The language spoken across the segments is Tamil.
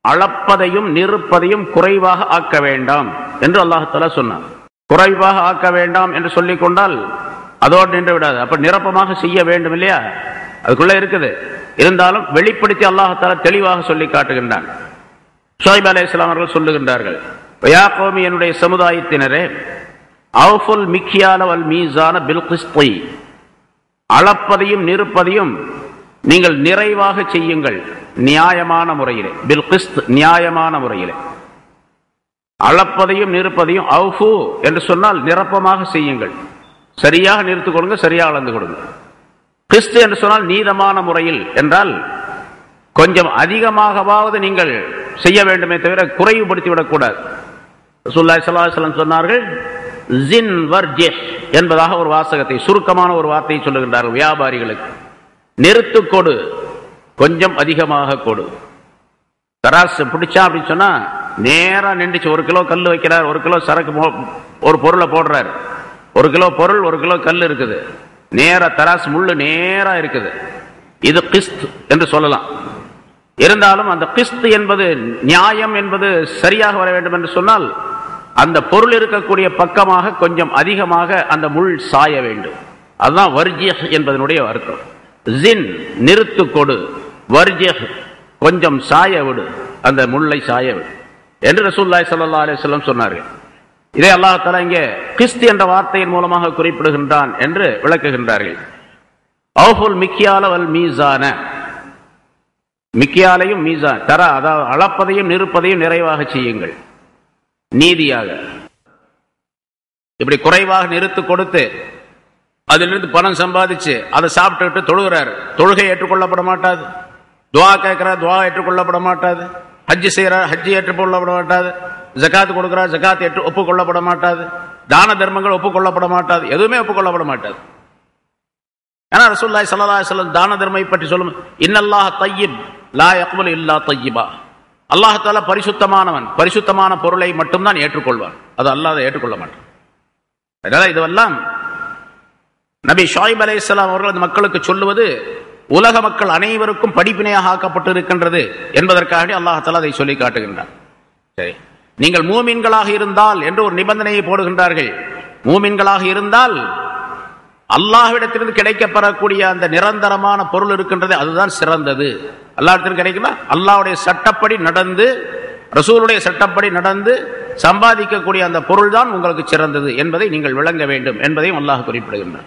அளப்பதையும் நிறுப்பதையும் குறைவாக ஆக்க வேண்டாம் என்று அல்லாஹால சொன்னான் குறைவாக ஆக்க வேண்டாம் என்று சொல்லிக் கொண்டால் அதோடு நின்று விடாது அப்ப நிரப்பமாக செய்ய வேண்டும் இல்லையா அதுக்குள்ள இருக்குது இருந்தாலும் வெளிப்படுத்தி அல்லாஹால தெளிவாக சொல்லி காட்டுகின்றான் ஷோய்ப் அலே இஸ்லாம் அவர்கள் சொல்லுகின்றார்கள் யா கோமி என்னுடைய சமுதாயத்தினரே அவுஃபுல் மிக்கியால வல் மீசான பில்கிஸ்தை அளப்பதையும் நிறுப்பதையும் நீங்கள் நிறைவாக செய்யுங்கள் நியாயமான முறையிலே பில்கிஸ்த் நியாயமான முறையிலே அளப்பதையும் நிறுப்பதையும் அவுஃபு என்று சொன்னால் நிரப்பமாக செய்யுங்கள் சரியாக நிறுத்து கொடுங்க சரியாக அளந்து கொடுங்க கிறிஸ்து என்று சொன்னால் நீதமான முறையில் என்றால் கொஞ்சம் அதிகமாகவாவது நீங்கள் செய்ய வேண்டுமே தவிர குறைவுபடுத்தி விடக்கூடாது ரசூலுல்லாஹி ஸல்லல்லாஹு அலைஹி வஸல்லம் சொன்னார்கள் ஜின் வர்ஜிஹ் என்பதாக ஒரு வாசகத்தை சுருக்கமான ஒரு வார்த்தையை சொல்லுகின்றார்கள் வியாபாரிகளுக்கு நிறுத்து கொடு கொஞ்சம் அதிகமாக கொடு தராசு பிடிச்சா அப்படின்னு சொன்னா நேரா நின்றுச்சு ஒரு கிலோ கல் வைக்கிறார் ஒரு கிலோ சரக்கு மோ- ஒரு பொருளை போடுறார் ஒரு கிலோ பொருள் ஒரு கிலோ கல் இருக்குது நேரா தராசு முள்ளு நேரா இருக்குது இது கிஸ்த் என்று சொல்லலாம் இருந்தாலும் அந்த கிஸ்த் என்பது நியாயம் என்பது சரியாக வர வேண்டும் என்று சொன்னால் அந்த பொருள் இருக்கக்கூடிய பக்கமாக கொஞ்சம் அதிகமாக அந்த முள் சாய வேண்டும் அதுதான் வர்ஜியஹ் என்பதனுடைய அர்த்தம் ஜின் நிறுத்து கொடு வர்ஜியஹ் கொஞ்சம் சாய விடு அந்த முள்ளை சாய விடு என்று ரசூல்லாய் ஸல்லல்லாஹு அலைஹி வஸல்லம் சொன்னார்கள் இதே அல்லாஹ் தஆலா இங்கே கிறிஸ்து என்ற வார்த்தையின் மூலமாக குறிப்பிடுகின்றான் என்று விளக்குகின்றார்கள் அவுஃபுல் மிக்கியால வல் மீசான மிக்கியாலையும் மீசான் தர அதாவது அளப்பதையும் நிறுப்பதையும் நிறைவாக செய்யுங்கள் நீதியாக இப்படி குறைவாக நிறுத்து கொடுத்து அதிலிருந்து பணம் சம்பாதிச்சு அதை சாப்பிட்டுட்டு தொழுகிறார் தொழுகை ஏற்றுக்கொள்ளப்பட மாட்டாது துவா கேட்கிறார் துவா ஏற்றுக்கொள்ளப்பட மாட்டாது ஹஜ்ஜி செய்கிறார் ஹஜ்ஜி ஏற்றுக்கொள்ளப்பட மாட்டாது ஜகாத் கொடுக்கிறார் ஜகாத் ஏற்று ஒப்புக்கொள்ளப்பட மாட்டாது தான தர்மங்கள் ஒப்புக்கொள்ளப்பட மாட்டாது எதுவுமே ஒப்புக்கொள்ளப்பட மாட்டாது ஏன்னா ரசூல்லாய் ஸல்லல்லாஹு அலைஹி வஸல்லம் தான தர்மை பற்றி சொல்லும் இன்னல்லாஹ் தய்யிப் லா யக்பல் இல்லா தய்யிபா அல்லாஹ் தஆலா பரிசுத்தமானவன் பரிசுத்தமான பொருளை மட்டும்தான் ஏற்றுக்கொள்வான் அது அல்லாத ஏற்றுக்கொள்ள மாட்டான் அதனால இதுவெல்லாம் நபி ஷாயிப் அலைஹிஸ்ஸலாம் அவர்கள் அந்த மக்களுக்கு சொல்லுவது உலக மக்கள் அனைவருக்கும் படிப்பினையாக ஆக்கப்பட்டு இருக்கின்றது என்பதற்காக அல்லாஹ் தஆலா அதை சொல்லி காட்டுகின்றான் சரி நீங்கள் மூமின்களாக இருந்தால் என்று ஒரு நிபந்தனையை போடுகின்றார்கள் மூமின்களாக இருந்தால் அல்லாஹ்விடத்திலிருந்து கிடைக்கப்பெறக்கூடிய அந்த நிரந்தரமான பொருள் இருக்கின்றது அதுதான் சிறந்தது அல்லாஹ்விடத்திலிருந்து கிடைக்குமா அல்லாஹ்வுடைய சட்டப்படி நடந்து ரசூலுடைய சட்டப்படி நடந்து சம்பாதிக்கக்கூடிய அந்த பொருள் தான் உங்களுக்கு சிறந்தது என்பதை நீங்கள் விளங்க வேண்டும் என்பதையும் அல்லாஹ் குறிப்பிடுகின்றார்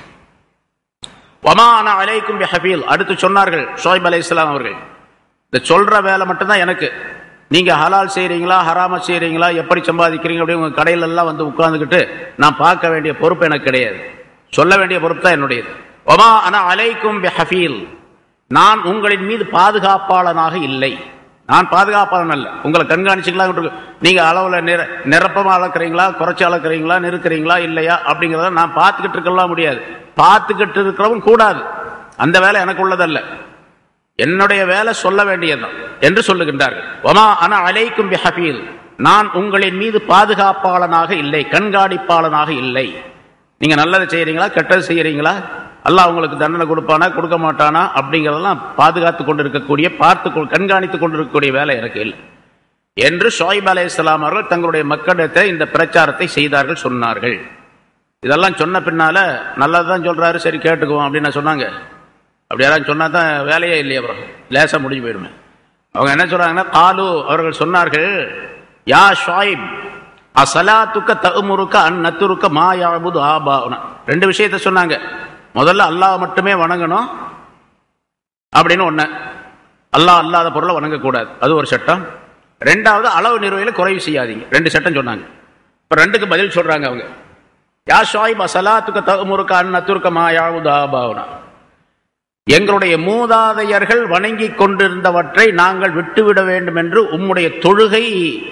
ஒமான அலைக்கும் ஹபீல் அடுத்து சொன்னார்கள் ஷோய்ப் அலைஹிஸ்ஸலாம் அவர்கள் இந்த சொல்ற வேலை மட்டும்தான் எனக்கு நீங்க ஹலால் செய்றீங்களா ஹராம செய்றீங்களா எப்படி சம்பாதிக்கிறீங்க அப்படி உங்க கடையில எல்லாம் வந்து உட்கார்ந்துக்கிட்டு நான் பார்க்க வேண்டிய பொறுப்பு எனக்கு கிடையாது சொல்ல வேண்டிய பொறுப்பு தான் என்னுடையது ஒமா அன அலைக்கும் ஹஃபீல் நான் உங்களின் மீது பாதுகாப்பாளனாக இல்லை நான் பாதுகாப்பாளன் அல்ல உங்களை கண்காணிச்சுக்கலாம் நீங்க அளவுல நிர நிரப்பமா அளக்குறீங்களா குறைச்சி அளக்குறீங்களா நிறுக்கிறீங்களா இல்லையா அப்படிங்கிறத நான் பார்த்துக்கிட்டு இருக்கலாம் முடியாது பார்த்துக்கிட்டு இருக்கிறவும் கூடாது அந்த வேலை எனக்கு உள்ளதல்ல என்னுடைய வேலை சொல்ல வேண்டியதுதான் என்று சொல்லுகின்றார்கள் ஒமா அன அலைக்கும் பிஹபீல் நான் உங்களின் மீது பாதுகாப்பாளனாக இல்லை கண்காணிப்பாளனாக இல்லை நீங்க நல்லதை செய்யறீங்களா கெட்டது செய்யறீங்களா அல்லாஹ் உங்களுக்கு தண்டனை கொடுப்பானா கொடுக்க மாட்டானா அப்படிங்கிறதெல்லாம் பாதுகாத்து கொண்டிருக்கக்கூடிய பார்த்து கொ- கண்காணித்து கொண்டிருக்கக்கூடிய வேலை எனக்கு இல்லை என்று ஷோய்ப் அலை இஸ்லாம் அவர்கள் தங்களுடைய மக்களிடத்தை இந்த பிரச்சாரத்தை செய்தார்கள் சொன்னார்கள் இதெல்லாம் சொன்ன பின்னால நல்லதுதான் சொல்றாரு சரி கேட்டுக்குவோம் அப்படின்னு சொன்னாங்க அப்படி யாராவது சொன்னா தான் வேலையே இல்லையே அப்புறம் லேசா முடிஞ்சு போயிடுமே அவங்க என்ன சொல்றாங்கன்னா காலு அவர்கள் சொன்னார்கள் யா ஷாயிப் அசலாத்துக்க தகுமுறுக்க அந்நத்துருக்க மா யாபுது ஆபாவுனா ரெண்டு விஷயத்த சொன்னாங்க முதல்ல அல்லாஹ் மட்டுமே வணங்கணும் அப்படின்னு ஒண்ணு அல்லாஹ் அல்லாத பொருளை வணங்கக்கூடாது அது ஒரு சட்டம் ரெண்டாவது அளவு நிறுவையில் குறைவு செய்யாதீங்க ரெண்டு சட்டம் சொன்னாங்க இப்ப ரெண்டுக்கு பதில் சொல்றாங்க அவங்க யா ஷாயிப் அசலாத்துக்க தகுமுறுக்க அந்நத்துருக்க மா யாபுது ஆபாவுனா எங்களுடைய மூதாதையர்கள் வணங்கி கொண்டிருந்தவற்றை நாங்கள் விட்டுவிட வேண்டும் என்று உம்முடைய தொழுகை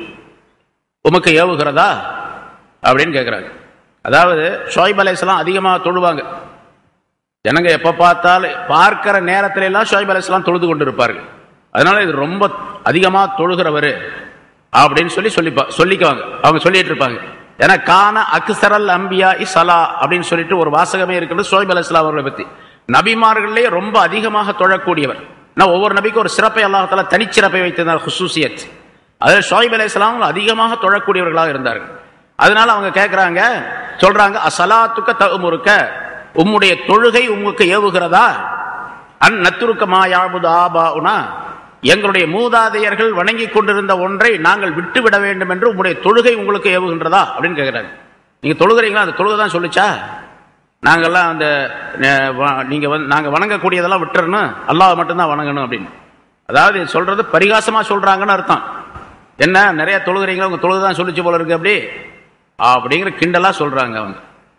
உமக்கு ஏவுகிறதா அப்படின்னு கேட்குறாங்க அதாவது ஷோய்ப் அலையாம் அதிகமாக தொழுவாங்க ஜனங்க எப்போ பார்த்தாலும் பார்க்கிற நேரத்துல எல்லாம் ஷோய்ப் அலையாம் தொழுது கொண்டு இருப்பார்கள் அதனால இது ரொம்ப அதிகமாக தொழுகிறவர் அப்படின்னு சொல்லி சொல்லிப்பா சொல்லிக்குவாங்க அவங்க சொல்லிட்டு இருப்பாங்க ஏன்னா கான அக்சரல் அம்பியா இசலா அப்படின்னு சொல்லிட்டு ஒரு வாசகமே இருக்கிறது ஷோய்ப் அலையாம் அவர்களை பத்தி நபிமார்களே ரொம்ப அதிகமாக தொழக்கூடியவர் நான் ஒவ்வொரு நபிக்கும் ஒரு சிறப்பை அல்லாஹால தனிச்சிறப்பை வைத்திருந்தார் ஹுசூசியத் அதில் ஷோய்ப் அலி இஸ்லாம் அதிகமாக தொழக்கூடியவர்களாக இருந்தார்கள் அதனால அவங்க கேட்குறாங்க சொல்றாங்க அசலாத்துக்க தகுமுறுக்க உம்முடைய தொழுகை உங்களுக்கு ஏவுகிறதா அன் நத்துருக்க மாயாபுது ஆபாவுனா எங்களுடைய மூதாதையர்கள் வணங்கி கொண்டிருந்த ஒன்றை நாங்கள் விட்டுவிட வேண்டும் என்று உங்களுடைய தொழுகை உங்களுக்கு ஏவுகின்றதா அப்படின்னு கேட்குறாங்க நீங்க தொழுகிறீங்களா அந்த தொழுகை தான் சொல்லிச்சா நாங்கெல்லாம் அந்த அஹ், வ- நீங்க வந்து நாங்க வணங்கக்கூடியதெல்லாம் விட்டுறணும் அல்லாஹ் மட்டும்தான் வணங்கணும் அப்படின்னு அதாவது சொல்றது பரிகாசமா சொல்றாங்கன்னு அர்த்தம் என்ன நிறைய தொழுகிறீங்களா உங்க தொழுகை தான் சொல்லிச்சு போல இருக்கு அப்படி அப்படிங்கிற கிண்டலா சொல்றாங்க அவங்க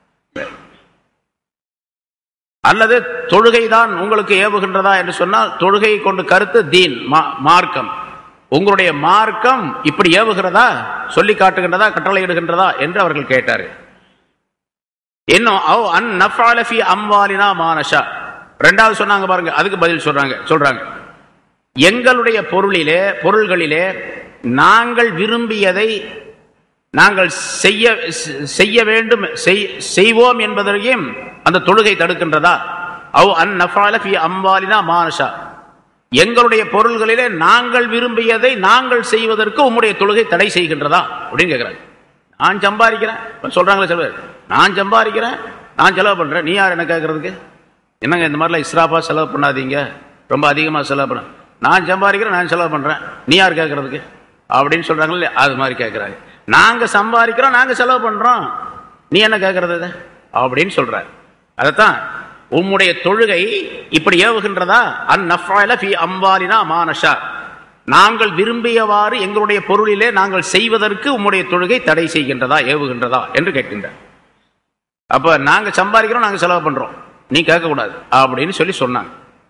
அல்லது தொழுகை தான் உங்களுக்கு ஏவுகின்றதா என்று சொன்னால் தொழுகை கொண்டு கருத்து தீன் மா- மார்க்கம் உங்களுடைய மார்க்கம் இப்படி ஏவுகிறதா சொல்லி காட்டுகின்றதா கட்டளையிடுகின்றதா என்று அவர்கள் கேட்டார்கள் இன்னும் அவ் அன் நஃபால ஃபி அம்வாலினா மானஷா ரெண்டாவது சொன்னாங்க பாருங்க அதுக்கு பதில் சொல்றாங்க சொல்றாங்க எங்களுடைய பொருளிலே பொருள்களிலே நாங்கள் விரும்பியதை நாங்கள் செய்ய செய்ய வேண்டும் செய்- செய்வோம் என்பதையும் அந்த தொழுகை தடுக்கின்றதா அவ் அன் நஃபால ஃபி அம்வாலினா மானஷா எங்களுடைய பொருள்களிலே நாங்கள் விரும்பியதை நாங்கள் செய்வதற்கு உம்முடைய தொழுகை தடை செய்கின்றதா அப்படின்னு கேட்கிறாங்க நான் சம்பாதிக்கிறேன் இப்ப சொல்றாங்களே சில பேர் நான் சம்பாதிக்கிறேன் நான் செலவு பண்றேன் நீ யார் என்ன கேட்கறதுக்கு என்னங்க இந்த மாதிரிலாம் இஸ்ராஃபா செலவு பண்ணாதீங்க ரொம்ப அதிகமாக செலவு பண்ண நான் சம்பாதிக்கிறேன் நான் செலவு பண்றேன் நீ யார் கேட்கறதுக்கு அப்படின்னு சொல்றாங்களே அது மாதிரி கேட்கறாங்க நாங்க சம்பாதிக்கிறோம் நாங்க செலவு பண்றோம் நீ என்ன கேட்கறது இதை? அப்படின்னு சொல்றாரு அதைத்தான் உம்முடைய தொழுகை இப்படி ஏவுகின்றதா அன் நஃபால ஃபி அம்வாலினா மானஷா நாங்கள் விரும்பியவாறு எங்களுடைய பொருளிலே நாங்கள் செய்வதற்கு உம்முடைய தொழுகை தடை செய்கின்றதா ஏவுகின்றதா என்று கேட்கின்றார் அப்ப நாங்க சம்பாதிக்கிறோம் நாங்க செலவு பண்றோம் நீ கேட்க கூடாது அப்படின்னு சொல்லி சொன்னாங்க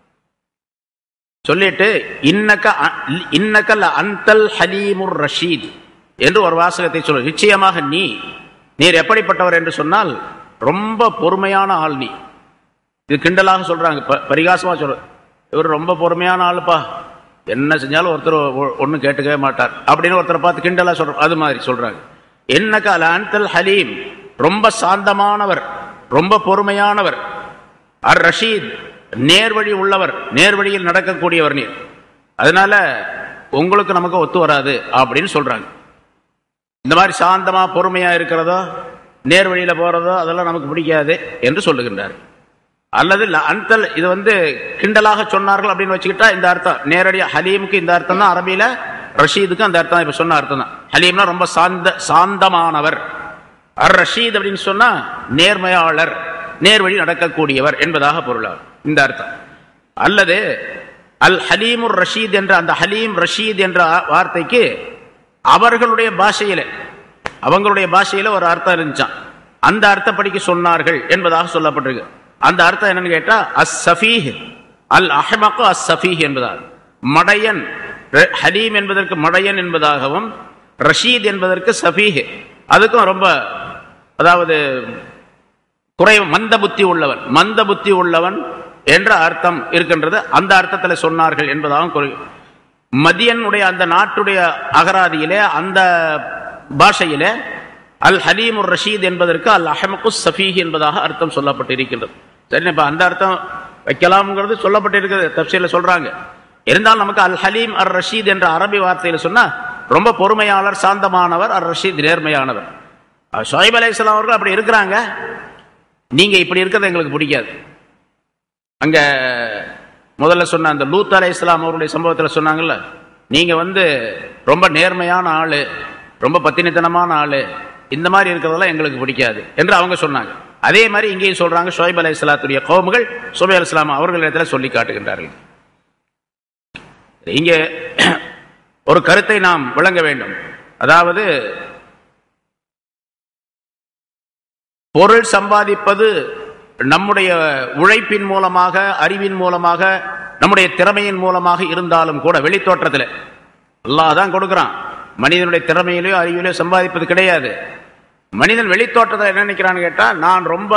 சொல்லிட்டு இன்னக்க அ- இன்னக்கல் அந்தல் ஹலீமுர் ரஷீத் என்று ஒரு வாசகத்தை சொல்ல நிச்சயமாக நீ நீர் எப்படிப்பட்டவர் என்று சொன்னால் ரொம்ப பொறுமையான ஆள் நீ இது கிண்டலாக சொல்றாங்க ப- பரிகாசமா சொல்ற இவர் ரொம்ப பொறுமையான ஆளுப்பா என்ன செஞ்சாலும் ஒருத்தர் ஒன்றும் கேட்டுக்கவே மாட்டார் அப்படின்னு ஒருத்தரை பார்த்து கிண்டலா சொல்ற அது மாதிரி சொல்றாங்க என்னக்க அல அன்தல் ஹலீம் ரொம்ப சாந்தமானவர் ரொம்ப பொறுமையானவர் அர் ரஷீத் நேர்வழி உள்ளவர் நேர்வழியில் நடக்கக்கூடியவர் நீர் அதனால உங்களுக்கு நமக்கு ஒத்து வராது அப்படின்னு சொல்றாங்க இந்த மாதிரி சாந்தமா பொறுமையா இருக்கிறதோ நேர்வழியில போறதோ அதெல்லாம் நமக்கு பிடிக்காது என்று சொல்லுகின்றார் அல்லது ல- அன்தல் இது வந்து கிண்டலாக சொன்னார்கள் அப்படின்னு வச்சுக்கிட்டா இந்த அர்த்தம் நேரடியா ஹலீமுக்கு இந்த அர்த்தம் தான் அரபியில ரஷீதுக்கு அந்த அர்த்தம் தான் இப்ப சொன்ன அர்த்தம் தான் ஹலீம்னா ரொம்ப சாந்த சாந்தமானவர் அர் ரஷீத் அப்படின்னு சொன்னா நேர்மையாளர் நேர்வழி நடக்கக்கூடியவர் என்பதாக பொருளாகும் இந்த அர்த்தம் அல்லது அல் ஹலீமுர் ரஷீத் என்ற அந்த ஹலீம் ரஷீத் என்ற ஆ- வார்த்தைக்கு அவர்களுடைய பாஷையில அவங்களுடைய பாஷையில ஒரு அர்த்தம் இருந்துச்சான் அந்த அர்த்தப்படிக்கு சொன்னார்கள் என்பதாக சொல்லப்பட்டிருக்கு அந்த அர்த்தம் என்னன்னு கேட்டா அஸ் சஃபீஹ் அல் அஹ்மக்கு அஸ் சஃபீஹ் என்பதாக மடையன் ர- ஹலீம் என்பதற்கு மடையன் என்பதாகவும் ரஷீத் என்பதற்கு சஃபீஹ் அதுக்கும் ரொம்ப அதாவது குறை மந்த புத்தி உள்ளவன் மந்த புத்தி உள்ளவன் என்ற அர்த்தம் இருக்கின்றது அந்த அர்த்தத்தில் சொன்னார்கள் என்பதாகவும் குறி மதியனுடைய அந்த நாட்டுடைய அகராதியிலே அந்த பாஷையிலே அல் ஹலீமுர் ரஷீத் என்பதற்கு அல் அஹமகு சஃபீஹ் என்பதாக அர்த்தம் சொல்லப்பட்டிருக்கின்றது சரி இப்ப அந்த அர்த்தம் வைக்கலாம்ங்கிறது சொல்லப்பட்டிருக்கிறது தப்சீல சொல்றாங்க இருந்தாலும் நமக்கு அல் ஹலீம் அர் ரஷீத் என்ற அரபி வார்த்தையில சொன்னா ரொம்ப பொறுமையாளர் சாந்தமானவர் அர் ரஷீத் நேர்மையானவர் ஷோய்ப் அலைஹிஸ்ஸலாம் அவர்கள் அப்படி இருக்கிறாங்க நீங்க இப்படி இருக்கிறது எங்களுக்கு பிடிக்காது அங்க முதல்ல சொன்ன அந்த லூத் அலை இஸ்லாம் அவருடைய சம்பவத்துல சொன்னாங்கல்ல நீங்க வந்து ரொம்ப நேர்மையான ஆளு ரொம்ப பத்தினித்தனமான ஆளு இந்த மாதிரி இருக்கிறதெல்லாம் எங்களுக்கு பிடிக்காது என்று அவங்க சொன்னாங்க அதே மாதிரி இங்கேயும் சொல்றாங்க ஷோய்ப் அலை இஸ்லாத்துடைய கோமுகள் சுபை அலி இஸ்லாம் அவர்களிடத்துல சொல்லி காட்டுகின்றார்கள் இங்கே ஒரு கருத்தை நாம் விளங்க வேண்டும் அதாவது பொருள் சம்பாதிப்பது நம்முடைய உழைப்பின் மூலமாக அறிவின் மூலமாக நம்முடைய திறமையின் மூலமாக இருந்தாலும் கூட வெளித்தோற்றத்தில் அல்லாஹ் தான் கொடுக்குறான் மனிதனுடைய திறமையிலையோ அறிவிலையோ சம்பாதிப்பது கிடையாது மனிதன் வெளித்தோற்றத்தில் என்ன நினைக்கிறான்னு கேட்டா நான் ரொம்ப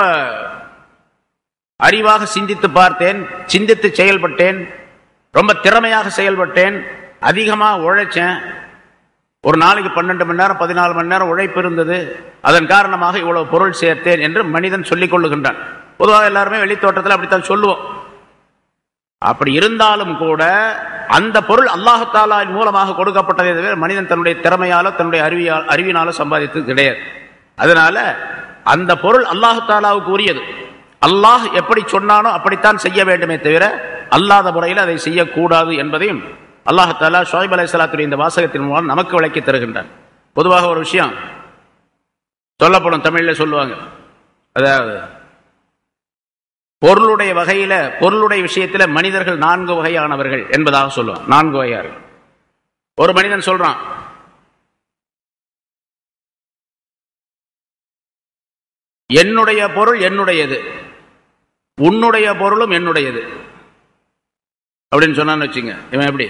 அறிவாக சிந்தித்து பார்த்தேன் சிந்தித்து செயல்பட்டேன் ரொம்ப திறமையாக செயல்பட்டேன் அதிகமாக உழைச்சேன் ஒரு நாளைக்கு பன்னெண்டு மணி நேரம் பதினாலு மணி நேரம் உழைப்பு இருந்தது அதன் காரணமாக இவ்வளவு பொருள் சேர்த்தேன் என்று மனிதன் சொல்லிக் கொள்ளுகின்றான் பொதுவாக எல்லாருமே வெளித்தோட்டத்தில் அப்படித்தான் சொல்லுவோம் அப்படி இருந்தாலும் கூட அந்த பொருள் அல்லாஹாலா மூலமாக கொடுக்கப்பட்டதை தவிர மனிதன் தன்னுடைய திறமையால தன்னுடைய அறிவியால் அறிவினால சம்பாதித்தது கிடையாது அதனால அந்த பொருள் அல்லாஹாலாவுக்கு உரியது அல்லாஹ் எப்படி சொன்னானோ அப்படித்தான் செய்ய வேண்டுமே தவிர அல்லாத முறையில் அதை செய்யக்கூடாது என்பதையும் அல்லாஹாலா ஷோய்ப் அலை சலாத்துடைய இந்த வாசகத்தின் மூலம் நமக்கு விளக்கி தருகின்றான் பொதுவாக ஒரு விஷயம் சொல்லப்படும் தமிழ்ல சொல்லுவாங்க அதாவது பொருளுடைய வகையில பொருளுடைய விஷயத்துல மனிதர்கள் நான்கு வகையானவர்கள் என்பதாக சொல்லுவான் நான்கு வகையார்கள் ஒரு மனிதன் சொல்றான் என்னுடைய பொருள் என்னுடையது உன்னுடைய பொருளும் என்னுடையது அப்படின்னு சொன்னான்னு வச்சுங்க இவன் எப்படி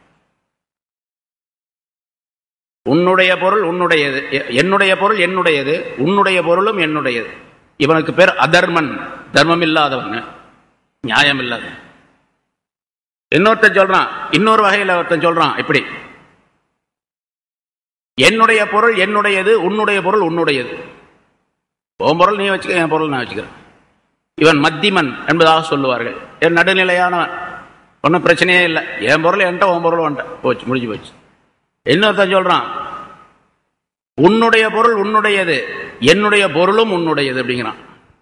உன்னுடைய பொருள் உன்னுடையது எ- என்னுடைய பொருள் என்னுடையது உன்னுடைய பொருளும் என்னுடையது இவனுக்கு பேர் அதர்மன் தர்மம் இல்லாதவன் நியாயம் இல்லாத இன்னொருத்தன் சொல்றான் இன்னொரு வகையில் ஒருத்தன் சொல்றான் இப்படி என்னுடைய பொருள் என்னுடையது உன்னுடைய பொருள் உன்னுடையது உன் பொருள் நீ வச்சுக்க என் பொருள் நான் வச்சுக்கிறேன் இவன் மத்திமன் என்பதாக சொல்லுவார்கள் என் நடுநிலையானவன் ஒன்றும் பிரச்சனையே இல்லை என் பொருள் என்கிட்ட உன் பொருள் வந்துட்ட போச்சு முடிஞ்சு போச்சு இன்னொருத்தன் சொல்றான் உன்னுடைய பொருள் உன்னுடையது என்னுடைய பொருளும் உன்னுடையது அப்படிங்கிறான்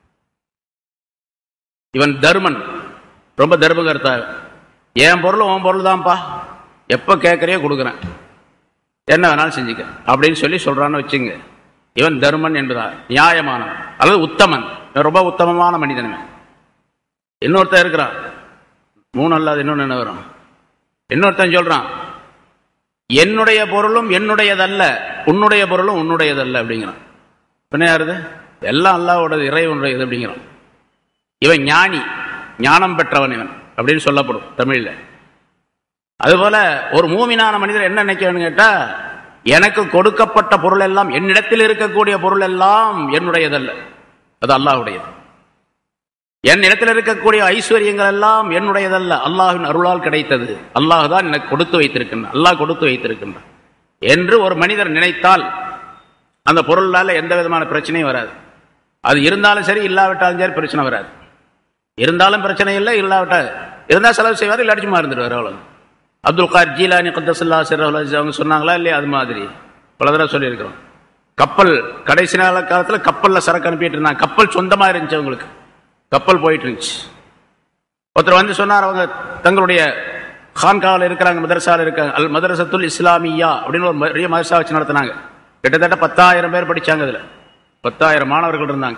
இவன் தர்மன் ரொம்ப தர்மகர்த்தா என் பொருள் உன் பொருள் தான்ப்பா எப்போ கேட்குறியோ கொடுக்குறேன் என்ன வேணாலும் செஞ்சுக்க அப்படின்னு சொல்லி சொல்றான்னு வச்சுங்க இவன் தர்மன் என்பதா நியாயமானவன் அல்லது உத்தமன் இவன் ரொம்ப உத்தமமான மனிதன் இவன். இன்னொருத்தன் இருக்கிறான் மூணு அல்லாது இன்னொன்று என்ன வரும் இன்னொருத்தன் சொல்றான் என்னுடைய பொருளும் என்னுடையதல்ல உன்னுடைய பொருளும் உன்னுடையதல்ல அப்படிங்கிறான் என்ன யாருது எல்லாம் அல்லாவோடது இறைவனுடையது அப்படிங்கிறான் இவன் ஞானி ஞானம் பெற்றவன் இவன் அப்படின்னு சொல்லப்படும் தமிழ்ல அதுபோல ஒரு மூமினான மனிதர் என்ன நினைக்கணும்னு கேட்டா எனக்கு கொடுக்கப்பட்ட பொருள் எல்லாம் என்னிடத்தில் இருக்கக்கூடிய பொருள் எல்லாம் என்னுடையதல்ல அது அல்லாஹ்வுடையது என் இடத்தில் இருக்கக்கூடிய ஐஸ்வர்யங்கள் எல்லாம் என்னுடையதல்ல அல்லாஹ்வின் அருளால் கிடைத்தது அல்லாஹ் தான் எனக்கு கொடுத்து வைத்திருக்கின்றான் அல்லாஹ் கொடுத்து வைத்திருக்கின்றான் என்று ஒரு மனிதர் நினைத்தால் அந்த பொருளால எந்த விதமான பிரச்சனையும் வராது அது இருந்தாலும் சரி இல்லாவிட்டாலும் சரி பிரச்சனை வராது இருந்தாலும் பிரச்சனை இல்லை இல்லாவிட்டால் இருந்தால் செலவு செய்வார் இல்லாட்டி சும்மா இருந்துருவார் அவ்வளோ அப்துல் கார் ஜீலானி கத்தசுல்லா சிறகுல் அவங்க சொன்னாங்களா இல்லையா அது மாதிரி பல தடவை சொல்லியிருக்கிறோம் கப்பல் கடைசி நாள காலத்தில் கப்பலில் சரக்கு அனுப்பிட்டு இருந்தாங்க கப்பல் சொந்தமாக இருந்துச்சு அவங்களுக்கு கப்பல் போயிட்டு இருந்துச்சு ஒருத்தர் வந்து சொன்னார் அவங்க தங்களுடைய கான்காவில் இருக்கிறாங்க மதரசாவில் இருக்காங்க அல் மதரசத்துல் இஸ்லாமியா அப்படின்னு ஒரு பெரிய மதரசா வச்சு நடத்தினாங்க கிட்டத்தட்ட பத்தாயிரம் பேர் படிச்சாங்க அதில் பத்தாயிரம் மாணவர்கள் இருந்தாங்க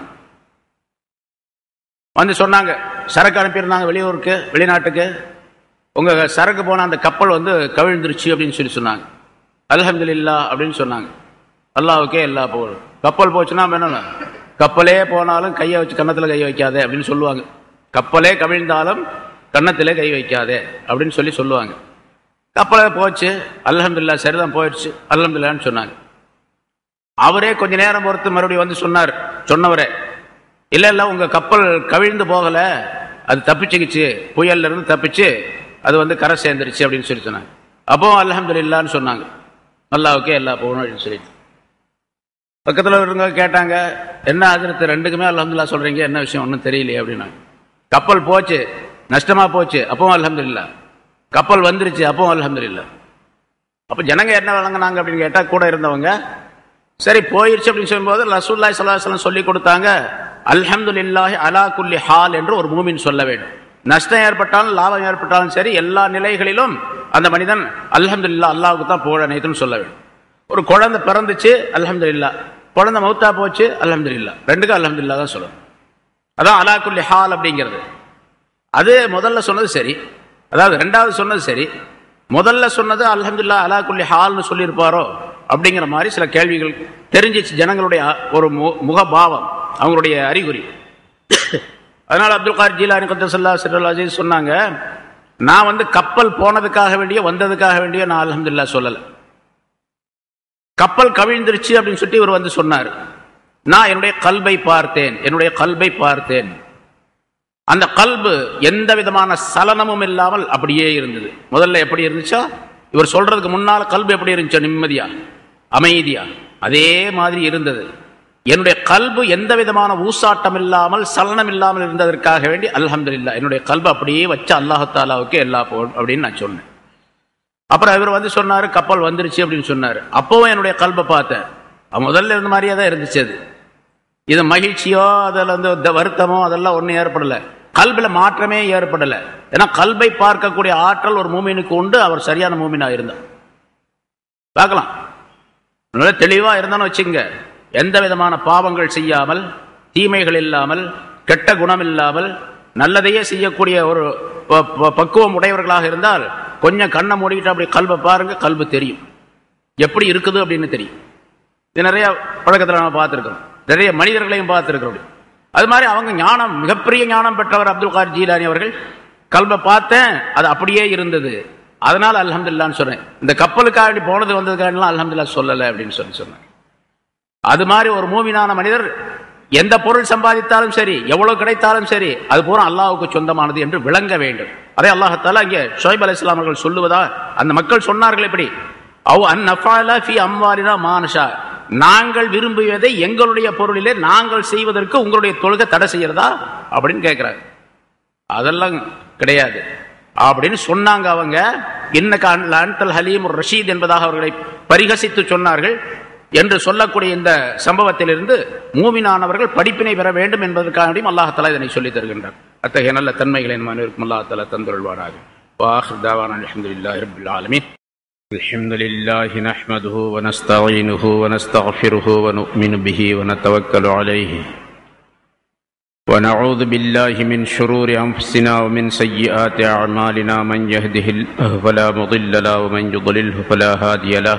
வந்து சொன்னாங்க சரக்கு அனுப்பியிருந்தாங்க வெளியூருக்கு வெளிநாட்டுக்கு உங்க சரக்கு போன அந்த கப்பல் வந்து கவிழ்ந்துருச்சு அப்படின்னு சொல்லி சொன்னாங்க அல்ஹம்துலில்லா அப்படின்னு சொன்னாங்க அல்லாவுக்கே எல்லா புகழும் கப்பல் போச்சுன்னா நம்ம என்ன கப்பலே போனாலும் கையை வச்சு கன்னத்தில் கை வைக்காதே அப்படின்னு சொல்லுவாங்க கப்பலே கவிழ்ந்தாலும் கன்னத்திலே கை வைக்காதே அப்படின்னு சொல்லி சொல்லுவாங்க கப்பலே போச்சு அல்ஹம்துலில்லா சரிதான் போயிடுச்சு அல்ஹம்துலில்லான்னு சொன்னாங்க அவரே கொஞ்ச நேரம் பொறுத்து மறுபடியும் வந்து சொன்னார் சொன்னவரே இல்ல இல்ல உங்க கப்பல் கவிழ்ந்து போகல அது தப்பிச்சுக்கிச்சு புயல்ல இருந்து தப்பிச்சு அது வந்து கரை சேர்ந்துருச்சு அப்படின்னு சொல்லி சொன்னாங்க அப்போ அல்ஹம்துலில்லான்னு சொன்னாங்க அல்லாவுக்கே எல்லா போகணும் அப்படின்னு சொல்லிட்டு பக்கத்தில் இருங்க கேட்டாங்க என்ன அதிர்த்து ரெண்டுக்குமே அல்ஹம்துல்லா சொல்றீங்க என்ன விஷயம் ஒன்றும் தெரியலையே அப்படின்னாங்க கப்பல் போச்சு நஷ்டமா போச்சு அப்பவும் அல்ஹம்துலில்லா கப்பல் வந்துருச்சு அப்பவும் அல்ஹம்துலில்லா அப்போ ஜனங்க என்ன வழங்கினாங்க அப்படின்னு கேட்டால் கூட இருந்தவங்க சரி போயிருச்சு அப்படின்னு சொல்லும்போது ரசூல்லாய் சல்லாஹலம் சொல்லி கொடுத்தாங்க அல்ஹம்துலில்லாஹி அலா குல்லி ஹால் என்று ஒரு மூமின் சொல்ல வேண்டும் நஷ்டம் ஏற்பட்டாலும் லாபம் ஏற்பட்டாலும் சரி எல்லா நிலைகளிலும் அந்த மனிதன் அல்ஹம்துலில்லா அல்லாஹ்வுக்கு தான் புகழ் அனைத்தும் சொல்ல வேண்டும் ஒரு குழந்தை பிறந்துச்சு அல்ஹம்துலில்லா குழந்தை மௌத்தா போச்சு அல்ஹம்துலில்லா ரெண்டுக்கும் அல்ஹம்துலில்லா தான் சொல்லணும் அதான் அலா குல்லி ஹால் அப்படிங்கிறது அது முதல்ல சொன்னது சரி அதாவது ரெண்டாவது சொன்னது சரி முதல்ல சொன்னது அல்ஹம்துலில்லாஹ் அலா குல்லி ஹால்னு சொல்லியிருப்பாரோ அப்படிங்கிற மாதிரி சில கேள்விகள் தெரிஞ்சிச்சு ஜனங்களுடைய ஒரு மு- முகபாவம் அவங்களுடைய அறிகுறி அதனால அப்துல் கார் ஜீலானி கத்தசல்லா சிறுல் அஜீஸ் சொன்னாங்க நான் வந்து கப்பல் போனதுக்காக வேண்டிய வந்ததுக்காக வேண்டிய நான் அல்ஹம்துலில்லாஹ் சொல்லலை கப்பல் கவிழ்ந்துருச்சு அப்படின்னு சொல்லிட்டு இவர் வந்து சொன்னார் நான் என்னுடைய கல்பை பார்த்தேன் என்னுடைய கல்பை பார்த்தேன் அந்த கல்பு எந்த விதமான சலனமும் இல்லாமல் அப்படியே இருந்தது முதல்ல எப்படி இருந்துச்சோ இவர் சொல்றதுக்கு முன்னால கல்பு எப்படி இருந்துச்சோ நிம்மதியா அமைதியா அதே மாதிரி இருந்தது என்னுடைய கல்பு எந்த விதமான ஊசாட்டம் இல்லாமல் சலனம் இல்லாமல் இருந்ததற்காக வேண்டி அல்ஹம்துலில்லா என்னுடைய கல்பு அப்படியே வச்சு அல்லாஹாலாவுக்கு எல்லா போ அப்படின்னு நான் சொன்னேன் அப்புறம் இவர் வந்து சொன்னாரு கப்பல் வந்துருச்சு அப்படின்னு சொன்னாரு அப்பவும் என்னுடைய கல்பை பார்த்தேன் அது முதல்ல இருந்த மாதிரியே தான் இருந்துச்சு அது இது மகிழ்ச்சியோ அதில் வந்து த- வருத்தமோ அதெல்லாம் ஒன்றும் ஏற்படலை கல்பில் மாற்றமே ஏற்படலை ஏன்னா கல்பை பார்க்கக்கூடிய ஆற்றல் ஒரு மூமினுக்கு உண்டு அவர் சரியான மூமினா இருந்தார் பார்க்கலாம் நல்ல தெளிவா இருந்தான்னு வச்சுங்க எந்த விதமான பாவங்கள் செய்யாமல் தீமைகள் இல்லாமல் கெட்ட குணம் இல்லாமல் நல்லதையே செய்யக்கூடிய ஒரு ப- ப- பக்குவம் உடையவர்களாக இருந்தால் கொஞ்சம் கண்ணை மூடிக்கிட்டு அப்படி கல்வை பாருங்க கல்வி தெரியும் எப்படி இருக்குது அப்படின்னு தெரியும் இது நிறைய பழக்கத்தில் நம்ம பார்த்துருக்கோம் நிறைய மனிதர்களையும் பார்த்துருக்கிறோம் அது மாதிரி அவங்க ஞானம் மிகப்பெரிய ஞானம் பெற்றவர் அப்துல் கார் ஜீலானி அவர்கள் கல்வை பார்த்தேன் அது அப்படியே இருந்தது அதனால அல்ஹம்துலில்லான்னு சொன்னேன் இந்த கப்பலுக்காக வேண்டி போனது வந்ததுக்காகலாம் அல்ஹம்துலில்லா சொல்லலை அப்படின்னு சொல்லி சொன்னேன் அது மாதிரி ஒரு மூமினான மனிதர் எந்த பொருள் சம்பாதித்தாலும் சரி எவ்வளவு கிடைத்தாலும் சரி அது பூரா அல்லாஹ்வுக்கு சொந்தமானது என்று விளங்க வேண்டும் அதே அல்லாஹத்தாலா இங்கே ஷோய்ப் அலி இஸ்லாம் அவர்கள் சொல்லுவதா அந்த மக்கள் சொன்னார்கள் எப்படி அவ் அன் நஃபாலா ஃபி அம்வாலினா மானுஷா நாங்கள் விரும்பியதை எங்களுடைய பொருளிலே நாங்கள் செய்வதற்கு உங்களுடைய தொழுகை தடை செய்யறதா அப்படின்னு கேட்கிறாங்க அதெல்லாம் கிடையாது அப்படின்னு சொன்னாங்க அவங்க இன்னக்க அன்தல் ஹலீம் ரஷீத் என்பதாக அவர்களை பரிகசித்து சொன்னார்கள் என்று சொல்லக்கூடிய இந்த சம்பவத்திலிருந்து மூமினானவர்கள் படிப்பினை பெற வேண்டும் என்பதற்காகவும் அல்லாஹாலா இதனை சொல்லித் தருகின்றார் அத்தகைய நல்ல தன்மைகளை நம்ம அனைவருக்கும் அல்லாஹாலா தந்துள்வாராக வாஹிர் தாவான அல்ஹம்துலில்லாஹி ரப்பில் ஆலமீன் الحمد لله نحمده ونستعينه ونستغفره ونؤمن به ونتوكل عليه ونعوذ بالله من شرور أنفسنا ومن سيئات أعمالنا من يهده الله فلا مضل له ومن يضلله فلا هادي له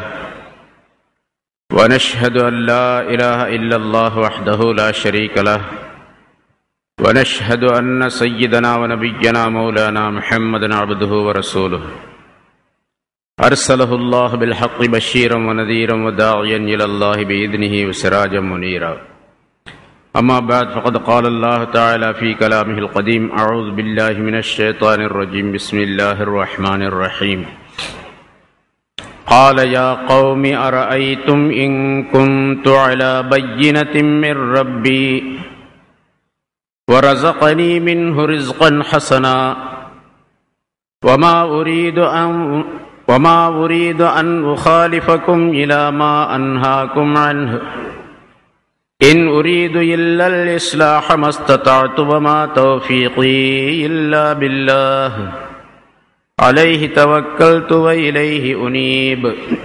ونشهد أن لا إله إلا الله وحده لا شريك له ونشهد أن سيدنا ونبينا مولانا محمدا عبده ورسوله أرسله الله بالحق بشيرا ونذيرا وداعيا إلى الله بإذنه وسراجا منيرا أما بعد فقد قال الله تعالى في كلامه القديم أعوذ بالله من الشيطان الرجيم بسم الله الرحمن الرحيم قال يا قوم أرأيتم إن كنت على بينة من ربي ورزقني منه رزقا حسنا وما أريد أن وما أريد أن أخالفكم إلى ما أنهاكم عنه إن أريد إلا الإصلاح ما استطعت وما توفيقي إلا بالله عليه توكلت وإليه أنيب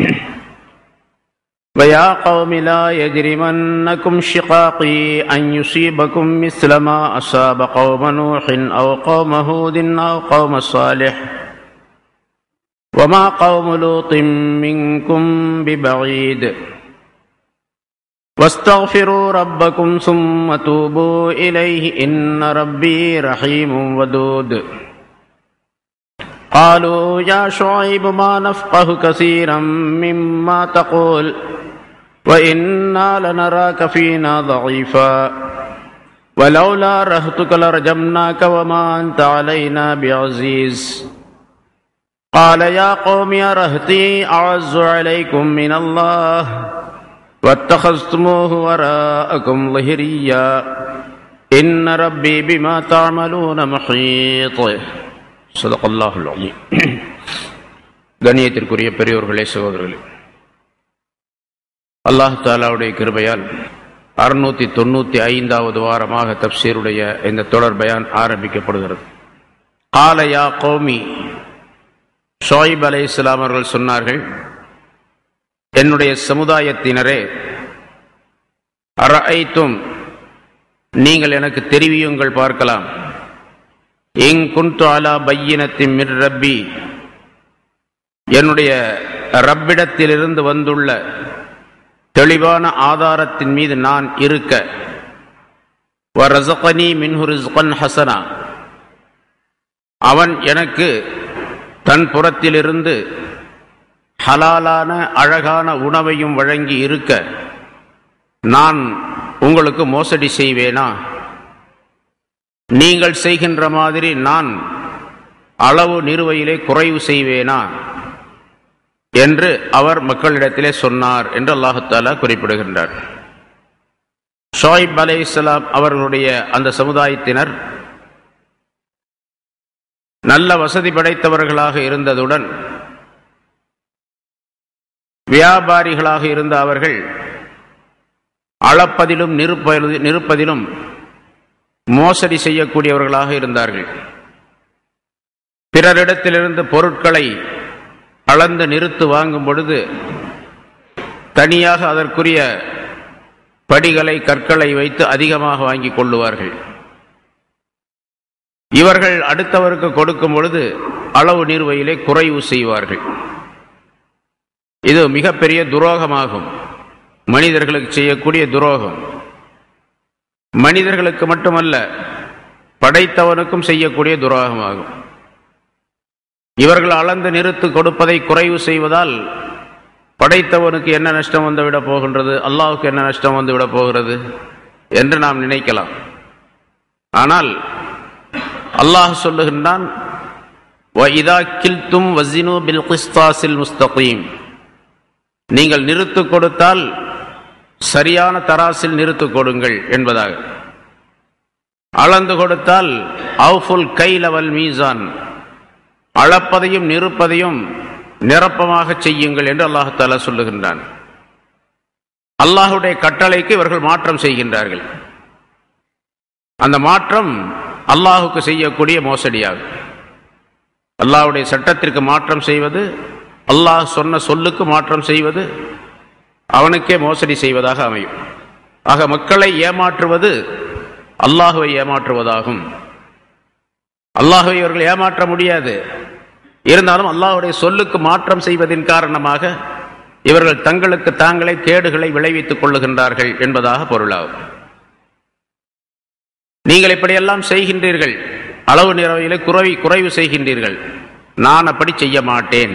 ويا قوم لا يجرمنكم شقاقي أن يصيبكم مثل ما أصاب قوم نوح أو قوم هود أو قوم صالح وما قوم لوط منكم ببعيد واستغفروا ربكم ثم توبوا إليه إن ربي رحيم ودود قالوا يا شعيب ما نفقه كثيرا مما تقول وإنا لنراك فينا ضعيفا ولولا رهتك لرجمناك وما أنت علينا بعزيز قال يا قوم يا رهتي أعز عليكم من الله واتخذتموه وراءكم ظهريا إن ربي بما تعملون محيط صدق الله العظيم கண்ணியத்திற்குரிய பெரியோர்களே சகோதரர்களே அல்லாஹ் தாலாவுடைய கிருபையால் அறுநூத்தி தொண்ணூத்தி ஐந்தாவது வாரமாக தப்சீருடைய இந்த தொடர் பயான் ஆரம்பிக்கப்படுகிறது காலையா கோமி ஷோயிப் அலை இஸ்லாம் அவர்கள் சொன்னார்கள் என்னுடைய சமுதாயத்தினரே அரைத்தும் நீங்கள் எனக்கு தெரிவியுங்கள் பார்க்கலாம் இங் குன்து அலா பையினத்தின் மிர் ரப்பி என்னுடைய ரப்பிடத்திலிருந்து வந்துள்ள தெளிவான ஆதாரத்தின் மீது நான் இருக்க வரசகனி மின்ஹு ரிஸ்கன் ஹசனா அவன் எனக்கு தன் புறத்திலிருந்து ஹலாலான அழகான உணவையும் வழங்கி இருக்க நான் உங்களுக்கு மோசடி செய்வேனா நீங்கள் செய்கின்ற மாதிரி நான் அளவு நிறுவையிலே குறைவு செய்வேனா என்று அவர் மக்களிடத்திலே சொன்னார் என்று அல்லாஹாலா குறிப்பிடுகின்றார் ஷோயிப் அலை இஸ்லாம் அவர்களுடைய அந்த சமுதாயத்தினர் நல்ல வசதி படைத்தவர்களாக இருந்ததுடன் வியாபாரிகளாக இருந்த அவர்கள் அளப்பதிலும் நிருப்ப நிருப்பதிலும் மோசடி செய்யக்கூடியவர்களாக இருந்தார்கள் பிறரிடத்திலிருந்து பொருட்களை அளந்து நிறுத்து வாங்கும் பொழுது தனியாக அதற்குரிய படிகளை கற்களை வைத்து அதிகமாக வாங்கிக் கொள்ளுவார்கள் இவர்கள் அடுத்தவருக்கு கொடுக்கும் பொழுது அளவு நீர்வையிலே குறைவு செய்வார்கள் இது மிகப்பெரிய துரோகமாகும் மனிதர்களுக்கு செய்யக்கூடிய துரோகம் மனிதர்களுக்கு மட்டுமல்ல படைத்தவனுக்கும் செய்யக்கூடிய துரோகமாகும் இவர்கள் அளந்து நிறுத்து கொடுப்பதை குறைவு செய்வதால் படைத்தவனுக்கு என்ன நஷ்டம் வந்துவிட போகின்றது அல்லாவுக்கு என்ன நஷ்டம் வந்துவிட போகிறது என்று நாம் நினைக்கலாம் ஆனால் அல்லாஹ் சொல்லுகின்றான் وَإِذَا كِلْتُمْ وَزِنُوا بِالْقِسْطَاسِ الْمُسْتَقِيمِ நீங்கள் நிறுத்து கொடுத்தால் சரியான தராசில் நிறுத்து கொடுங்கள் என்பதாக அளந்து கொடுத்தால் அவுஃபுல் கை லெவல் மீசான் அளப்பதையும் நிறுப்பதையும் நிரப்பமாக செய்யுங்கள் என்று அல்லாஹால சொல்லுகின்றான் அல்லாஹுடைய கட்டளைக்கு இவர்கள் மாற்றம் செய்கின்றார்கள் அந்த மாற்றம் அல்லாஹுக்கு செய்யக்கூடிய மோசடியாகும் அல்லாஹுடைய சட்டத்திற்கு மாற்றம் செய்வது அல்லாஹ் சொன்ன சொல்லுக்கு மாற்றம் செய்வது அவனுக்கே மோசடி செய்வதாக அமையும் ஆக மக்களை ஏமாற்றுவது அல்லாஹுவை ஏமாற்றுவதாகும் அல்லாஹுவை இவர்கள் ஏமாற்ற முடியாது இருந்தாலும் அல்லாஹுடைய சொல்லுக்கு மாற்றம் செய்வதின் காரணமாக இவர்கள் தங்களுக்கு தாங்களே கேடுகளை விளைவித்துக் கொள்ளுகின்றார்கள் என்பதாக பொருளாகும் நீங்கள் இப்படியெல்லாம் செய்கின்றீர்கள் அளவு நிறவையிலே குறைவி குறைவு செய்கின்றீர்கள் நான் அப்படி செய்ய மாட்டேன்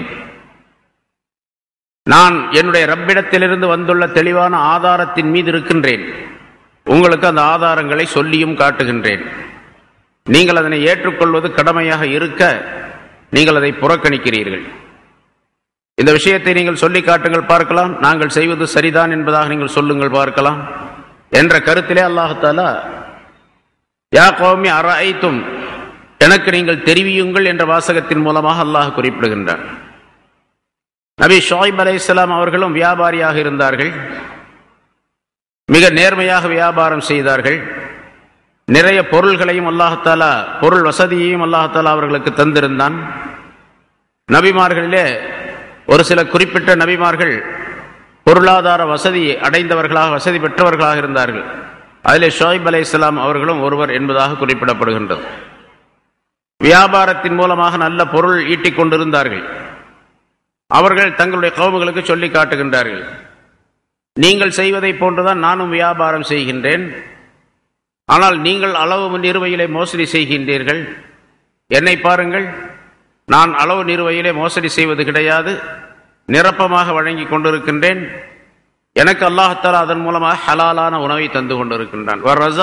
நான் என்னுடைய ரப்பிடத்திலிருந்து வந்துள்ள தெளிவான ஆதாரத்தின் மீது இருக்கின்றேன் உங்களுக்கு அந்த ஆதாரங்களை சொல்லியும் காட்டுகின்றேன் நீங்கள் அதனை ஏற்றுக்கொள்வது கடமையாக இருக்க நீங்கள் அதை புறக்கணிக்கிறீர்கள் இந்த விஷயத்தை நீங்கள் சொல்லி காட்டுங்கள் பார்க்கலாம் நாங்கள் செய்வது சரிதான் என்பதாக நீங்கள் சொல்லுங்கள் பார்க்கலாம் என்ற கருத்திலே அல்லாஹாலா யா கோமி அரைத்தும் எனக்கு நீங்கள் தெரிவியுங்கள் என்ற வாசகத்தின் மூலமாக அல்லாஹ் குறிப்பிடுகின்றான் நபி ஷாயிப் அலை இஸ்லாம் அவர்களும் வியாபாரியாக இருந்தார்கள் மிக நேர்மையாக வியாபாரம் செய்தார்கள் நிறைய பொருள்களையும் அல்லாஹாலா பொருள் வசதியையும் அல்லாஹாலா அவர்களுக்கு தந்திருந்தான் நபிமார்களிலே ஒரு சில குறிப்பிட்ட நபிமார்கள் பொருளாதார வசதி அடைந்தவர்களாக வசதி பெற்றவர்களாக இருந்தார்கள் அதிலே ஷோயிப் அலை இஸ்லாம் அவர்களும் ஒருவர் என்பதாக குறிப்பிடப்படுகின்றது வியாபாரத்தின் மூலமாக நல்ல பொருள் ஈட்டிக் கொண்டிருந்தார்கள் அவர்கள் தங்களுடைய கவுமுகளுக்கு சொல்லி காட்டுகின்றார்கள் நீங்கள் செய்வதை போன்றுதான் நானும் வியாபாரம் செய்கின்றேன் ஆனால் நீங்கள் அளவு நிறுவையிலே மோசடி செய்கின்றீர்கள் என்னை பாருங்கள் நான் அளவு நிறுவையிலே மோசடி செய்வது கிடையாது நிரப்பமாக வழங்கி கொண்டிருக்கின்றேன் எனக்கு அல்லாஹத்தாலா அதன் மூலமாக ஹலாலான உணவை தந்து கொண்டிருக்கின்றான்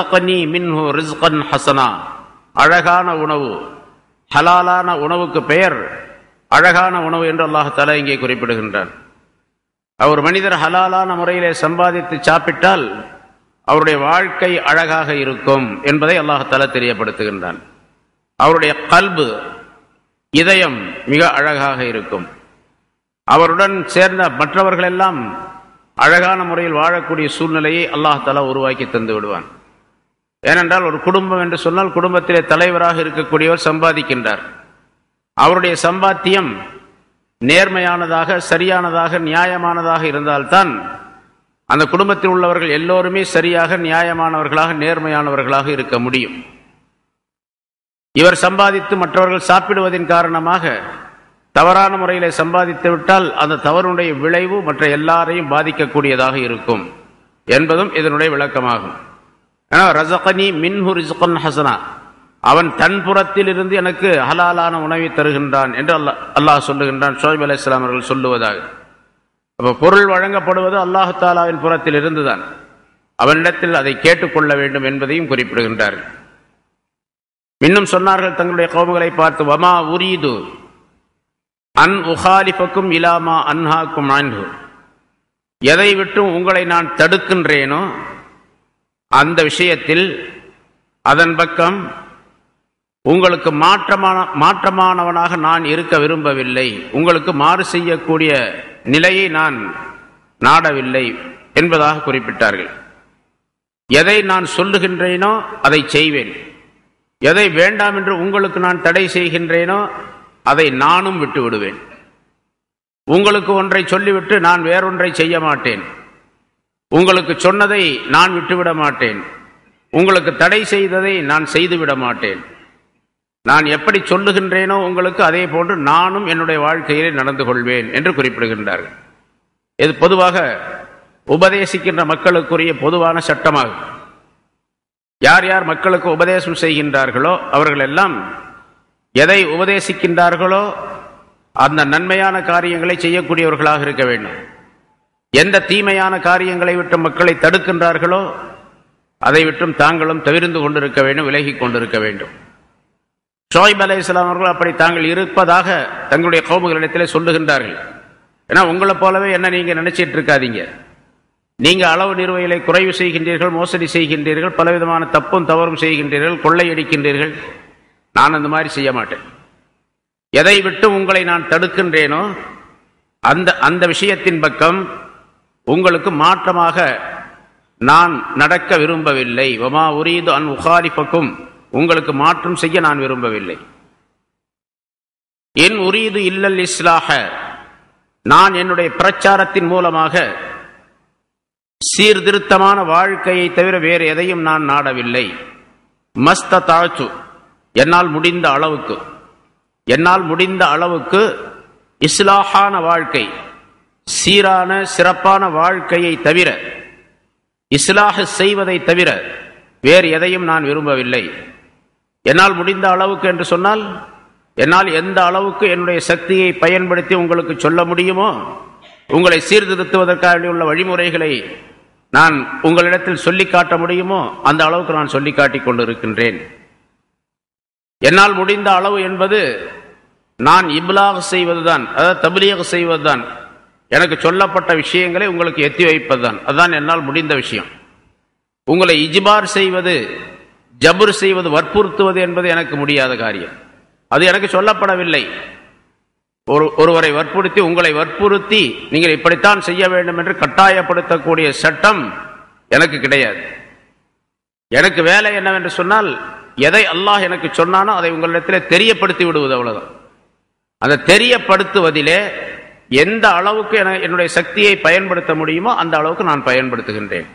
ஹசனா அழகான உணவு ஹலாலான உணவுக்கு பெயர் அழகான உணவு என்று அல்லாஹாலா இங்கே குறிப்பிடுகின்றான் அவர் மனிதர் ஹலாலான முறையிலே சம்பாதித்து சாப்பிட்டால் அவருடைய வாழ்க்கை அழகாக இருக்கும் என்பதை அல்லாஹாலா தெரியப்படுத்துகின்றான் அவருடைய கல்பு இதயம் மிக அழகாக இருக்கும் அவருடன் சேர்ந்த மற்றவர்கள் எல்லாம் அழகான முறையில் வாழக்கூடிய சூழ்நிலையை அல்லாஹாலா உருவாக்கி தந்து விடுவான் ஏனென்றால் ஒரு குடும்பம் என்று சொன்னால் குடும்பத்திலே தலைவராக இருக்கக்கூடியவர் சம்பாதிக்கின்றார் அவருடைய சம்பாத்தியம் நேர்மையானதாக சரியானதாக நியாயமானதாக இருந்தால்தான் அந்த குடும்பத்தில் உள்ளவர்கள் எல்லோருமே சரியாக நியாயமானவர்களாக நேர்மையானவர்களாக இருக்க முடியும் இவர் சம்பாதித்து மற்றவர்கள் சாப்பிடுவதன் காரணமாக தவறான முறையிலே சம்பாதித்து விட்டால் அந்த தவறுடைய விளைவு மற்ற எல்லாரையும் பாதிக்கக்கூடியதாக இருக்கும் என்பதும் இதனுடைய விளக்கமாகும் ஏன்னா ரசகனி மின்ஹு ரிஸ்கன் ஹசனா அவன் தன் புறத்தில் இருந்து எனக்கு ஹலாலான உணவை தருகின்றான் என்று அல்லாஹ் அல்லாஹ் சொல்லுகின்றான் ஷோய்ப் அலி இஸ்லாம் அவர்கள் சொல்லுவதாக அப்போ பொருள் வழங்கப்படுவது அல்லாஹு தாலாவின் புறத்தில் இருந்துதான் அவனிடத்தில் அதை கேட்டுக்கொள்ள வேண்டும் என்பதையும் குறிப்பிடுகின்றார்கள் இன்னும் சொன்னார்கள் தங்களுடைய கோபங்களை பார்த்து வமா உரீது அன் உஹாலிஃபக்கும் இலாமா அன்ஹாக்கும் அன்ஹு எதை விட்டும் உங்களை நான் தடுக்கின்றேனோ அந்த விஷயத்தில் அதன் பக்கம் உங்களுக்கு மாற்றமான மாற்றமானவனாக நான் இருக்க விரும்பவில்லை உங்களுக்கு மாறு செய்யக்கூடிய நிலையை நான் நாடவில்லை என்பதாக குறிப்பிட்டார்கள் எதை நான் சொல்லுகின்றேனோ அதை செய்வேன் எதை வேண்டாம் என்று உங்களுக்கு நான் தடை செய்கின்றேனோ அதை நானும் விட்டு விடுவேன் உங்களுக்கு ஒன்றை சொல்லிவிட்டு நான் வேறொன்றை செய்ய மாட்டேன் உங்களுக்கு சொன்னதை நான் விட்டுவிட மாட்டேன் உங்களுக்கு தடை செய்ததை நான் செய்துவிட மாட்டேன் நான் எப்படி சொல்லுகின்றேனோ உங்களுக்கு அதே போன்று நானும் என்னுடைய வாழ்க்கையிலே நடந்து கொள்வேன் என்று குறிப்பிடுகின்றார்கள் இது பொதுவாக உபதேசிக்கின்ற மக்களுக்குரிய பொதுவான சட்டமாகும் யார் யார் மக்களுக்கு உபதேசம் செய்கின்றார்களோ அவர்கள் எல்லாம் எதை உபதேசிக்கின்றார்களோ அந்த நன்மையான காரியங்களை செய்யக்கூடியவர்களாக இருக்க வேண்டும் எந்த தீமையான காரியங்களை விட்டு மக்களை தடுக்கின்றார்களோ அதை விட்டும் தாங்களும் தவிர்ந்து கொண்டிருக்க வேண்டும் விலகி கொண்டிருக்க வேண்டும் ஷோய்ப் அலை இஸ்லாம் அவர்கள் அப்படி தாங்கள் இருப்பதாக தங்களுடைய கௌமுகளிடத்திலே சொல்லுகின்றார்கள் ஏன்னா உங்களை போலவே என்ன நீங்க நினைச்சிட்டு இருக்காதீங்க நீங்க அளவு நிறுவைகளை குறைவு செய்கின்றீர்கள் மோசடி செய்கின்றீர்கள் பலவிதமான தப்பும் தவறும் செய்கின்றீர்கள் கொள்ளையடிக்கின்றீர்கள் நான் அந்த மாதிரி செய்ய மாட்டேன் எதை விட்டு உங்களை நான் தடுக்கின்றேனோ அந்த அந்த விஷயத்தின் பக்கம் உங்களுக்கு மாற்றமாக நான் நடக்க விரும்பவில்லை வமா உரீது அன் உகாரிப்பக்கும் உங்களுக்கு மாற்றம் செய்ய நான் விரும்பவில்லை என் உரீது இல்லல் இஸ்லாக நான் என்னுடைய பிரச்சாரத்தின் மூலமாக சீர்திருத்தமான வாழ்க்கையை தவிர வேறு எதையும் நான் நாடவில்லை மஸ்த தாழ்த்து என்னால் முடிந்த அளவுக்கு என்னால் முடிந்த அளவுக்கு இஸ்லாஹான வாழ்க்கை சீரான சிறப்பான வாழ்க்கையை தவிர இஸ்லாஹ் செய்வதை தவிர வேறு எதையும் நான் விரும்பவில்லை என்னால் முடிந்த அளவுக்கு என்று சொன்னால் என்னால் எந்த அளவுக்கு என்னுடைய சக்தியை பயன்படுத்தி உங்களுக்கு சொல்ல முடியுமோ உங்களை சீர்திருத்துவதற்காக உள்ள வழிமுறைகளை நான் உங்களிடத்தில் சொல்லி காட்ட முடியுமோ அந்த அளவுக்கு நான் சொல்லி காட்டிக் கொண்டிருக்கின்றேன் என்னால் முடிந்த அளவு என்பது நான் இப்லாக் செய்வதுதான் அதாவது தபிலியக செய்வதுதான் எனக்கு சொல்லப்பட்ட விஷயங்களை உங்களுக்கு எத்தி வைப்பதுதான் அதுதான் என்னால் முடிந்த விஷயம் உங்களை இஜிபார் செய்வது ஜபுர் செய்வது வற்புறுத்துவது என்பது எனக்கு முடியாத காரியம் அது எனக்கு சொல்லப்படவில்லை ஒரு ஒருவரை வற்புறுத்தி உங்களை வற்புறுத்தி நீங்கள் இப்படித்தான் செய்ய வேண்டும் என்று கட்டாயப்படுத்தக்கூடிய சட்டம் எனக்கு கிடையாது எனக்கு வேலை என்னவென்று சொன்னால் எதை அல்லாஹ் எனக்கு சொன்னானோ அதை உங்களிடத்தில் தெரியப்படுத்தி விடுவது அவ்வளவுதான் அந்த தெரியப்படுத்துவதிலே எந்த அளவுக்கு என என்னுடைய சக்தியை பயன்படுத்த முடியுமோ அந்த அளவுக்கு நான் பயன்படுத்துகின்றேன்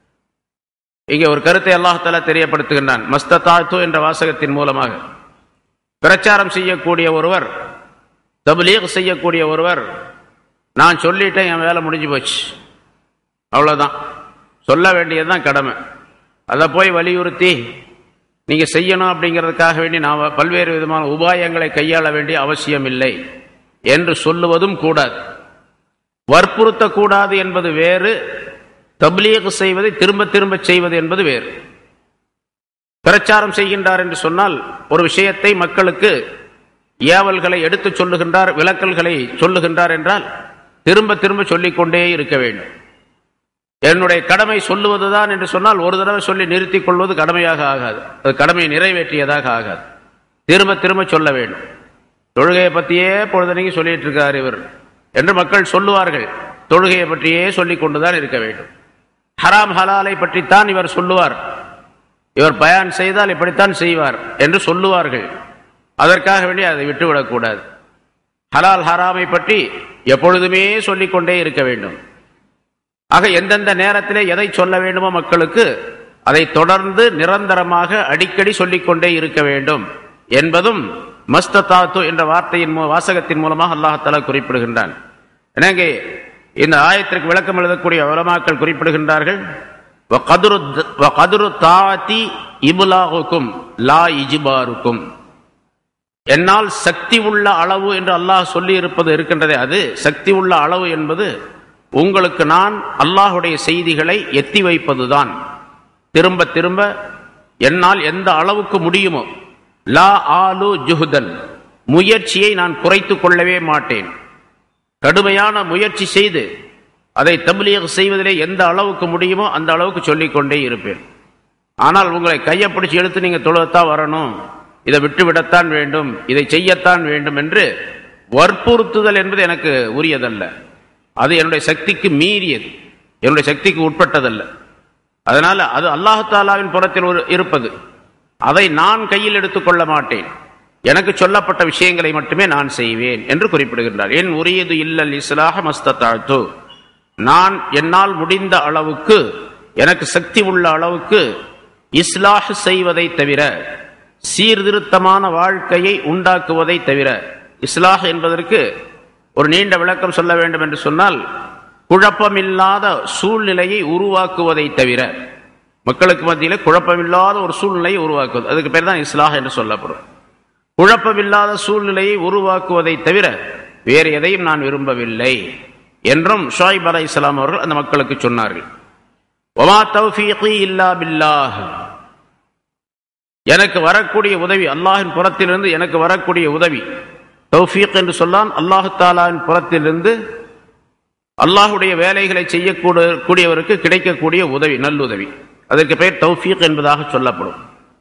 இங்கே ஒரு கருத்தை அல்லாஹால தெரியப்படுத்துகின்றான் மஸ்ததாத்து என்ற வாசகத்தின் மூலமாக பிரச்சாரம் செய்யக்கூடிய ஒருவர் தபுலீக் செய்யக்கூடிய ஒருவர் நான் சொல்லிட்டேன் என் வேலை முடிஞ்சு போச்சு அவ்வளோதான் சொல்ல வேண்டியதுதான் கடமை அதை போய் வலியுறுத்தி நீங்க செய்யணும் அப்படிங்கிறதுக்காக வேண்டி நான் பல்வேறு விதமான உபாயங்களை கையாள வேண்டிய அவசியம் இல்லை என்று சொல்லுவதும் கூடாது வற்புறுத்தக்கூடாது என்பது வேறு தப்லீக் செய்வதை திரும்ப திரும்ப செய்வது என்பது வேறு பிரச்சாரம் செய்கின்றார் என்று சொன்னால் ஒரு விஷயத்தை மக்களுக்கு ஏவல்களை எடுத்து சொல்லுகின்றார் விளக்கல்களை சொல்லுகின்றார் என்றால் திரும்ப திரும்ப சொல்லிக்கொண்டே இருக்க வேண்டும் என்னுடைய கடமை சொல்லுவதுதான் என்று சொன்னால் ஒரு தடவை சொல்லி நிறுத்திக் கொள்வது கடமையாக ஆகாது அது கடமையை நிறைவேற்றியதாக ஆகாது திரும்ப திரும்ப சொல்ல வேண்டும் தொழுகையை பற்றியே பொழுதனைக்கு சொல்லிட்டு இருக்கார் இவர் என்று மக்கள் சொல்லுவார்கள் தொழுகையை பற்றியே சொல்லிக் கொண்டுதான் இருக்க வேண்டும் ஹராம் ஹலாலை பற்றித்தான் இவர் சொல்லுவார் இவர் பயான் செய்தால் இப்படித்தான் செய்வார் என்று சொல்லுவார்கள் அதற்காக வேண்டி அதை விட்டுவிடக்கூடாது ஹலால் ஹராமை பற்றி எப்பொழுதுமே சொல்லிக்கொண்டே இருக்க வேண்டும் ஆக எந்தெந்த நேரத்திலே எதை சொல்ல வேண்டுமோ மக்களுக்கு அதை தொடர்ந்து நிரந்தரமாக அடிக்கடி சொல்லிக்கொண்டே இருக்க வேண்டும் என்பதும் மஸ்தத்தாத்து என்ற வார்த்தையின் வாசகத்தின் மூலமாக அல்லாஹால குறிப்பிடுகின்றான் எனவே இந்த ஆயத்திற்கு விளக்கம் எழுதக்கூடிய உலமாக்கள் குறிப்பிடுகின்றார்கள் லா இஜிபாருக்கும் என்னால் சக்தி உள்ள அளவு என்று அல்லாஹ் சொல்லி இருப்பது இருக்கின்றதே அது சக்தி உள்ள அளவு என்பது உங்களுக்கு நான் அல்லாஹுடைய செய்திகளை எத்தி வைப்பதுதான் திரும்ப திரும்ப என்னால் எந்த அளவுக்கு முடியுமோ லா ஆலு ஜுஹுதன் முயற்சியை நான் குறைத்து கொள்ளவே மாட்டேன் கடுமையான முயற்சி செய்து அதை தபிலியக செய்வதிலே எந்த அளவுக்கு முடியுமோ அந்த அளவுக்கு சொல்லிக்கொண்டே இருப்பேன் ஆனால் உங்களை கையை பிடிச்சி எடுத்து நீங்க தொழுவத்தான் வரணும் இதை விட்டு விடத்தான் வேண்டும் இதை செய்யத்தான் வேண்டும் என்று வற்புறுத்துதல் என்பது எனக்கு உரியதல்ல அது என்னுடைய சக்திக்கு மீறியது என்னுடைய சக்திக்கு உட்பட்டதல்ல அதனால அது அல்லாஹாலாவின் புறத்தில் ஒரு இருப்பது அதை நான் கையில் எடுத்துக்கொள்ள மாட்டேன் எனக்கு சொல்லப்பட்ட விஷயங்களை மட்டுமே நான் செய்வேன் என்று குறிப்பிடுகின்றார் என் உரியது இல்லல் இஸ்லாஹ மஸ்தாழ்த்து நான் என்னால் முடிந்த அளவுக்கு எனக்கு சக்தி உள்ள அளவுக்கு இஸ்லாஹ் செய்வதை தவிர சீர்திருத்தமான வாழ்க்கையை உண்டாக்குவதை தவிர இஸ்லாஹ் என்பதற்கு ஒரு நீண்ட விளக்கம் சொல்ல வேண்டும் என்று சொன்னால் குழப்பமில்லாத சூழ்நிலையை உருவாக்குவதை தவிர மக்களுக்கு மத்தியில் குழப்பமில்லாத ஒரு சூழ்நிலையை உருவாக்குவது அதுக்கு பேர் தான் இஸ்லாஹ் என்று சொல்லப்படும் குழப்பமில்லாத சூழ்நிலையை உருவாக்குவதை தவிர வேறு எதையும் நான் விரும்பவில்லை என்றும் ஷாயிப் அலை இஸ்லாம் அவர்கள் அந்த மக்களுக்கு சொன்னார்கள் ஒமா தௌஃபீகி இல்லா பில்லாஹ் எனக்கு வரக்கூடிய உதவி அல்லாஹின் புறத்திலிருந்து எனக்கு வரக்கூடிய உதவி தௌஃபீக் என்று சொல்லான் அல்லாஹு தாலாவின் புறத்திலிருந்து அல்லாஹுடைய வேலைகளை செய்யக்கூடிய கூடியவருக்கு கிடைக்கக்கூடிய உதவி நல்லுதவி அதற்கு பெயர் தௌஃபீக் என்பதாக சொல்லப்படும்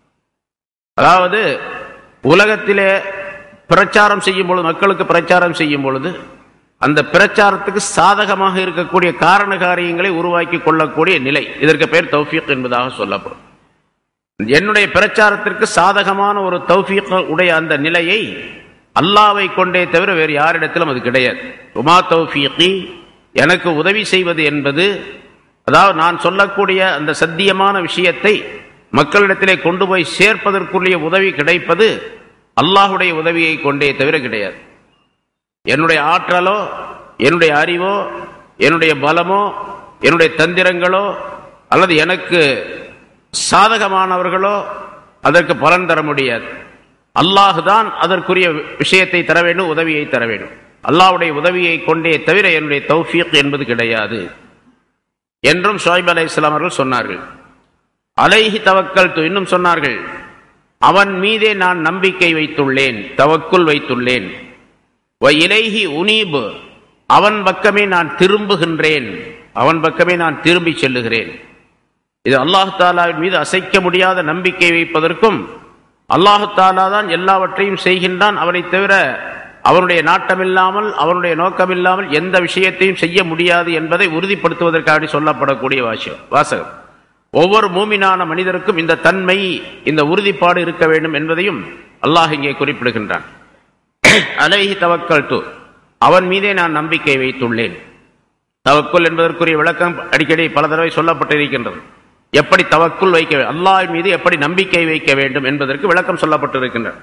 அதாவது உலகத்திலே பிரச்சாரம் செய்யும் பொழுது மக்களுக்கு பிரச்சாரம் செய்யும் பொழுது அந்த பிரச்சாரத்துக்கு சாதகமாக இருக்கக்கூடிய காரண காரியங்களை உருவாக்கி கொள்ளக்கூடிய நிலை இதற்கு பெயர் தௌஃபீக் என்பதாக சொல்லப்படும் என்னுடைய பிரச்சாரத்திற்கு சாதகமான ஒரு தௌஃபீக் உடைய அந்த நிலையை அல்லாவை கொண்டே தவிர வேறு யாரிடத்திலும் அது கிடையாது உமா தௌஃபீகி எனக்கு உதவி செய்வது என்பது அதாவது நான் சொல்லக்கூடிய அந்த சத்தியமான விஷயத்தை மக்களிடத்திலே கொண்டு போய் சேர்ப்பதற்குரிய உதவி கிடைப்பது அல்லாஹுடைய உதவியை கொண்டே தவிர கிடையாது என்னுடைய ஆற்றலோ என்னுடைய அறிவோ என்னுடைய பலமோ என்னுடைய தந்திரங்களோ அல்லது எனக்கு சாதகமானவர்களோ அதற்கு பலன் தர முடியாது அல்லாஹுதான் அதற்குரிய விஷயத்தை தர வேண்டும் உதவியை தர வேண்டும் அல்லாஹுடைய உதவியை கொண்டே தவிர என்னுடைய தௌஃபீக் என்பது கிடையாது என்றும் ஷாயிப் அலை இஸ்லாம் அவர்கள் சொன்னார்கள் அலைஹி தவக்கல் இன்னும் சொன்னார்கள் அவன் மீதே நான் நம்பிக்கை வைத்துள்ளேன் தவக்குள் வைத்துள்ளேன் இலைஹி உனீபு அவன் பக்கமே நான் திரும்புகின்றேன் அவன் பக்கமே நான் திரும்பி செல்லுகிறேன் இது அல்லாஹு தாலாவின் மீது அசைக்க முடியாத நம்பிக்கை வைப்பதற்கும் அல்லாஹு தாலா தான் எல்லாவற்றையும் செய்கின்றான் அவனை தவிர அவனுடைய நாட்டமில்லாமல் அவனுடைய நோக்கமில்லாமல் எந்த விஷயத்தையும் செய்ய முடியாது என்பதை உறுதிப்படுத்துவதற்காக சொல்லப்படக்கூடிய வாசியம் வாசகம் ஒவ்வொரு மூமினான மனிதருக்கும் இந்த தன்மை இந்த உறுதிப்பாடு இருக்க வேண்டும் என்பதையும் அல்லாஹ் இங்கே குறிப்பிடுகின்றான் அலைஹி தவக்கல் து அவன் மீதே நான் நம்பிக்கை வைத்துள்ளேன் தவக்குல் என்பதற்குரிய விளக்கம் அடிக்கடி பல தடவை சொல்லப்பட்டிருக்கின்றது எப்படி தவக்குள் வைக்க அல்லாஹ் மீது எப்படி நம்பிக்கை வைக்க வேண்டும் என்பதற்கு விளக்கம் சொல்லப்பட்டிருக்கின்றன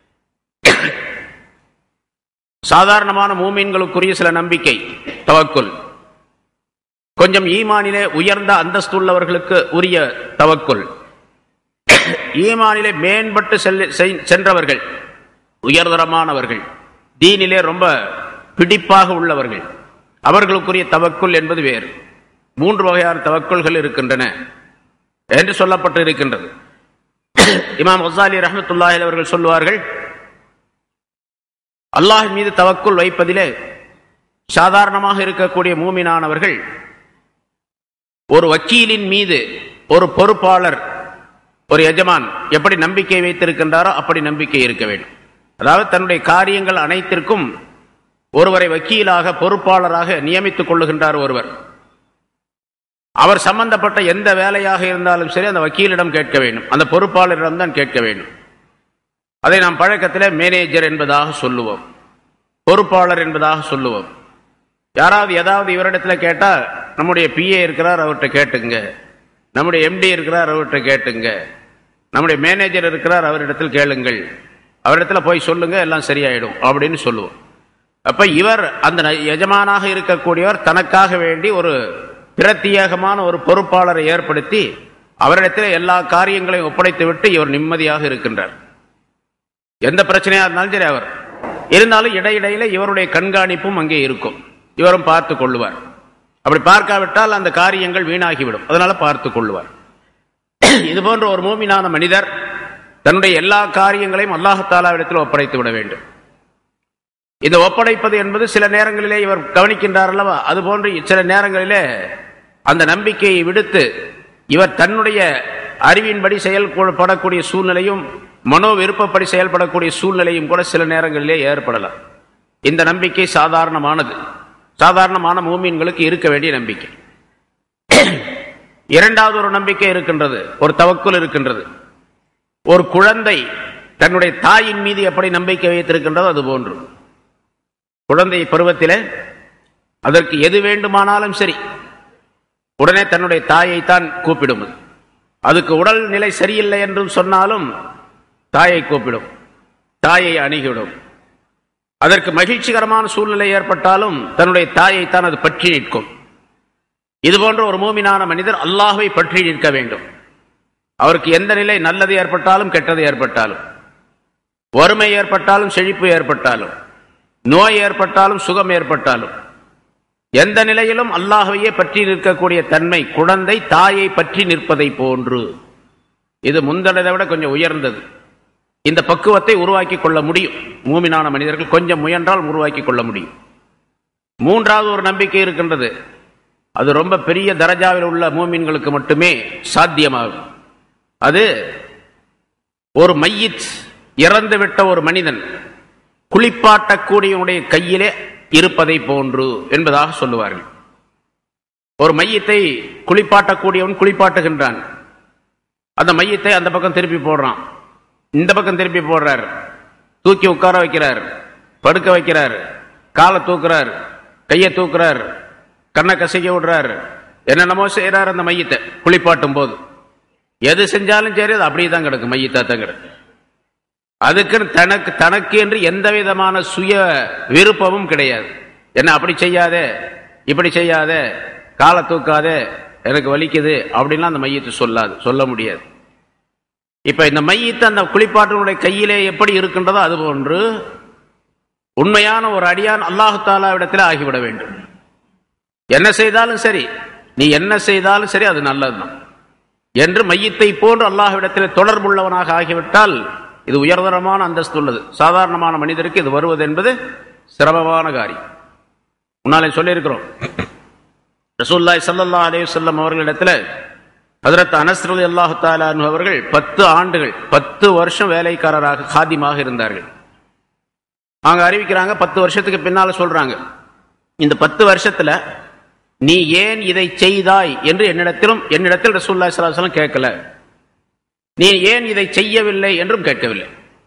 சாதாரணமான மூமீன்களுக்குரிய சில நம்பிக்கை தவக்குல் கொஞ்சம் ஈமானிலே உயர்ந்த அந்தஸ்துள்ளவர்களுக்கு உரிய தவக்குல் ஈமானிலே மேம்பட்டு சென்றவர்கள் உயர்தரமானவர்கள் தீனிலே ரொம்ப பிடிப்பாக உள்ளவர்கள் அவர்களுக்குரிய தவக்குள் என்பது வேறு மூன்று வகையான தவக்குள்கள் இருக்கின்றன என்று சொல்லப்பட்டு இருக்கின்றது இமாம் ஹசாலி ரஹமத்துல்லாஹி அவர்கள் சொல்லுவார்கள் அல்லாஹ் மீது தவக்குள் வைப்பதிலே சாதாரணமாக இருக்கக்கூடிய மூமினானவர்கள் ஒரு வக்கீலின் மீது ஒரு பொறுப்பாளர் ஒரு எஜமான் எப்படி நம்பிக்கை வைத்திருக்கின்றாரோ அப்படி நம்பிக்கை இருக்க வேண்டும் அதாவது தன்னுடைய காரியங்கள் அனைத்திற்கும் ஒருவரை வக்கீலாக பொறுப்பாளராக நியமித்துக் கொள்ளுகின்றார் ஒருவர் அவர் சம்பந்தப்பட்ட எந்த வேலையாக இருந்தாலும் சரி அந்த வக்கீலிடம் கேட்க வேண்டும் அந்த பொறுப்பாளரிடம் தான் கேட்க வேண்டும் அதை நாம் பழக்கத்தில் மேனேஜர் என்பதாக சொல்லுவோம் பொறுப்பாளர் என்பதாக சொல்லுவோம் யாராவது ஏதாவது இவரிடத்தில் கேட்டால் நம்முடைய பிஏ இருக்கிறார் அவர்கிட்ட கேட்டுங்க நம்முடைய எம்டி இருக்கிறார் அவர்கிட்ட கேட்டுங்க நம்முடைய மேனேஜர் இருக்கிறார் அவரிடத்தில் கேளுங்கள் அவரிடத்துல போய் சொல்லுங்க எல்லாம் சரியாயிடும் அப்படின்னு சொல்லுவோம் அப்ப இவர் அந்த எஜமானாக இருக்கக்கூடியவர் தனக்காக வேண்டி ஒரு பிரத்யேகமான ஒரு பொறுப்பாளரை ஏற்படுத்தி அவரிடத்தில் எல்லா காரியங்களையும் ஒப்படைத்து விட்டு இவர் நிம்மதியாக இருக்கின்றார் எந்த பிரச்சனையா இருந்தாலும் சரி அவர் இருந்தாலும் இடையிடையில இவருடைய கண்காணிப்பும் அங்கே இருக்கும் இவரும் பார்த்து கொள்ளுவார் அப்படி பார்க்காவிட்டால் அந்த காரியங்கள் வீணாகிவிடும் அதனால பார்த்து கொள்ளுவார் இது போன்ற ஒரு மூமினான மனிதர் தன்னுடைய எல்லா காரியங்களையும் அல்லாஹாலாவிடத்தில் ஒப்படைத்து விட வேண்டும் இந்த ஒப்படைப்பது என்பது சில நேரங்களிலே இவர் கவனிக்கின்றார் அல்லவா அதுபோன்று சில நேரங்களிலே அந்த நம்பிக்கையை விடுத்து இவர் தன்னுடைய அறிவின்படி செயல்படக்கூடிய சூழ்நிலையும் மனோ விருப்பப்படி செயல்படக்கூடிய சூழ்நிலையும் கூட சில நேரங்களிலே ஏற்படலாம் இந்த நம்பிக்கை சாதாரணமானது சாதாரணமான மூமீன்களுக்கு இருக்க வேண்டிய நம்பிக்கை இரண்டாவது ஒரு நம்பிக்கை இருக்கின்றது ஒரு தவக்குல் இருக்கின்றது ஒரு குழந்தை தன்னுடைய தாயின் மீது எப்படி நம்பிக்கை வைத்திருக்கின்றதோ அது போன்று குழந்தை பருவத்திலே அதற்கு எது வேண்டுமானாலும் சரி உடனே தன்னுடைய தாயைத்தான் கூப்பிடும் அது. அதுக்கு உடல் நிலை சரியில்லை என்றும் சொன்னாலும் தாயை கூப்பிடும் தாயை அணுகிவிடும் அதற்கு மகிழ்ச்சிகரமான சூழ்நிலை ஏற்பட்டாலும் தன்னுடைய தாயைத்தான் அது பற்றி நிற்கும் இது போன்ற ஒரு மூமினான மனிதர் அல்லாஹ்வை பற்றி நிற்க வேண்டும் அவருக்கு எந்த நிலை நல்லது ஏற்பட்டாலும் கெட்டது ஏற்பட்டாலும் வறுமை ஏற்பட்டாலும் செழிப்பு ஏற்பட்டாலும் நோய் ஏற்பட்டாலும் சுகம் ஏற்பட்டாலும் எந்த நிலையிலும் அல்லாஹ்வையே பற்றி நிற்கக்கூடிய தன்மை குழந்தை தாயை பற்றி நிற்பதை போன்று இது முந்தனதை விட கொஞ்சம் உயர்ந்தது இந்த பக்குவத்தை உருவாக்கி கொள்ள முடியும் மூமினான மனிதர்கள் கொஞ்சம் முயன்றால் உருவாக்கி கொள்ள முடியும் மூன்றாவது ஒரு நம்பிக்கை இருக்கின்றது அது ரொம்ப பெரிய தரஜாவில் உள்ள மூமின்களுக்கு மட்டுமே சாத்தியமாகும் அது ஒரு மையித் இறந்துவிட்ட ஒரு மனிதன் குளிப்பாட்டக்கூடியவனுடைய கையிலே இருப்பதை போன்று என்பதாக சொல்லுவார்கள் ஒரு மையத்தை குளிப்பாட்டக்கூடியவன் குளிப்பாட்டுகின்றான் அந்த மையத்தை அந்த பக்கம் திருப்பி போடுறான் இந்த பக்கம் திருப்பி போடுறார் தூக்கி உட்கார வைக்கிறார் படுக்க வைக்கிறார் காலை தூக்குறார் கையை தூக்குறார் கண்ணை கசைக்க விடுறார் என்னென்னமோ செய்யறார் அந்த மையத்தை குளிப்பாட்டும் போது எது செஞ்சாலும் சரி அது அப்படியே தான் கிடக்கு மையத்தா தான் கிடக்கு அதுக்குன்னு தனக்கு தனக்கு என்று எந்த விதமான சுய விருப்பமும் கிடையாது என்ன அப்படி செய்யாதே இப்படி செய்யாதே காலை தூக்காதே எனக்கு வலிக்குது அப்படின்லாம் அந்த மையத்தை சொல்லாது சொல்ல முடியாது இப்ப இந்த மையத்தை அந்த குளிப்பாட்டினுடைய கையிலே எப்படி இருக்கின்றதோ அது போன்று உண்மையான ஒரு அடியான் அல்லாஹு தாலாவிடத்தில் ஆகிவிட வேண்டும் என்ன செய்தாலும் சரி நீ என்ன செய்தாலும் சரி அது நல்லதுதான் என்று மையத்தை போன்று அல்லாஹ்விடத்தில் தொடர்புள்ளவனாக ஆகிவிட்டால் இது உயர்தரமான அந்தஸ்து உள்ளது சாதாரணமான மனிதருக்கு இது வருவது என்பது சிரமமான காரியம் முன்னாலே சொல்லியிருக்கிறோம் ரசூல்லாய் சல்லல்லா அலே சொல்லம் அவர்களிடத்தில் ஹதரத் அனஸ்ரலி அல்லாஹு தாலானு அவர்கள் பத்து ஆண்டுகள் பத்து வருஷம் வேலைக்காரராக காதிமாக இருந்தார்கள் அவங்க அறிவிக்கிறாங்க பத்து வருஷத்துக்கு பின்னால சொல்றாங்க இந்த பத்து வருஷத்துல நீ ஏன் இதை செய்தாய் என்று என்னிடத்திலும் என்னிடத்தில் ரசூல்லா சலாஹலம் கேட்கல நீ ஏன் இதை செய்யவில்லை என்றும் கேட்கவில்லை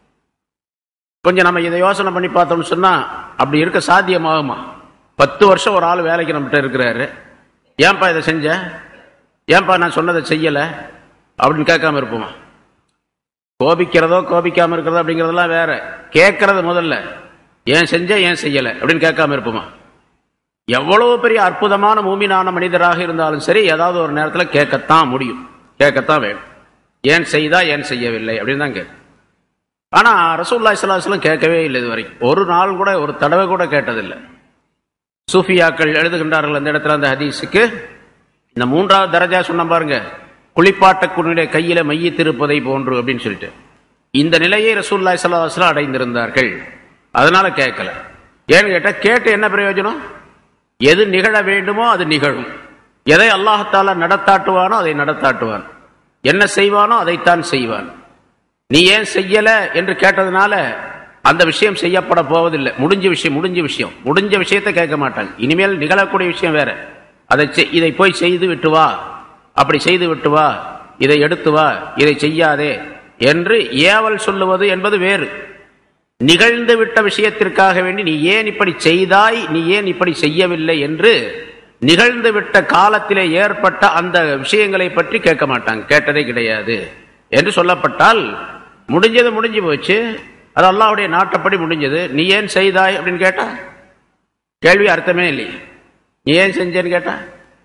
கொஞ்சம் நம்ம இதை யோசனை பண்ணி பார்த்தோம்னு சொன்னா அப்படி இருக்க சாத்தியமாகுமா பத்து வருஷம் ஒரு ஆள் வேலைக்கு நம்மகிட்ட இருக்கிறாரு ஏன்பா இதை செஞ்ச ஏன்பா நான் சொன்னதை செய்யல அப்படின்னு கேட்காம இருப்போமா கோபிக்கிறதோ கோபிக்காம இருக்கிறதோ அப்படிங்கிறதெல்லாம் வேற கேட்கறது முதல்ல ஏன் செஞ்ச ஏன் செய்யல அப்படின்னு கேட்காம இருப்போமா எவ்வளவு பெரிய அற்புதமான மூமினான மனிதராக இருந்தாலும் சரி ஏதாவது ஒரு நேரத்தில் கேட்கத்தான் முடியும் கேட்கத்தான் வேணும் ஏன் செய்தா ஏன் செய்யவில்லை அப்படின்னு தான் கேட்கும் ஆனா ரசூல்லா இஸ்லாஸ்லாம் கேட்கவே இல்லை இது வரைக்கும் ஒரு நாள் கூட ஒரு தடவை கூட கேட்டதில்லை சூஃபியாக்கள் எழுதுகின்றார்கள் அந்த இடத்துல அந்த ஹதீஸுக்கு இந்த மூன்றாவது தரஜா சொன்ன பாருங்க குளிப்பாட்டக்குனுடைய கையில மையத்திருப்பதை போன்று அப்படின்னு சொல்லிட்டு இந்த நிலையை ரசூல்லா இஸ்லாஸ்லாம் அடைந்திருந்தார்கள் அதனால கேட்கல ஏன்னு கேட்டா கேட்டு என்ன பிரயோஜனம் எது நிகழ வேண்டுமோ அது நிகழும் எதை அல்லாஹால நடத்தாட்டுவானோ அதை நடத்தாட்டுவான் என்ன செய்வானோ அதைத்தான் செய்வான் நீ ஏன் செய்யல என்று கேட்டதுனால அந்த விஷயம் செய்யப்பட போவதில்லை முடிஞ்ச விஷயம் முடிஞ்ச விஷயம் முடிஞ்ச விஷயத்தை கேட்க மாட்டாங்க இனிமேல் நிகழக்கூடிய விஷயம் வேற அதை செய்- இதை போய் செய்து விட்டு வா அப்படி செய்து விட்டு வா இதை எடுத்து வா இதை செய்யாதே என்று ஏவல் சொல்லுவது என்பது வேறு நிகழ்ந்து விட்ட விஷயத்திற்காக வேண்டி நீ ஏன் இப்படி செய்தாய் நீ ஏன் இப்படி செய்யவில்லை என்று நிகழ்ந்து விட்ட காலத்திலே ஏற்பட்ட அந்த விஷயங்களை பற்றி கேட்க மாட்டாங்க கேட்டதே கிடையாது என்று சொல்லப்பட்டால் முடிஞ்சது முடிஞ்சு போச்சு அது அல்லாஹ்வுடைய நாட்டப்படி முடிஞ்சது நீ ஏன் செய்தாய் அப்படின்னு கேட்டா கேள்வி அர்த்தமே இல்லை நீ ஏன் செஞ்சேன்னு கேட்டா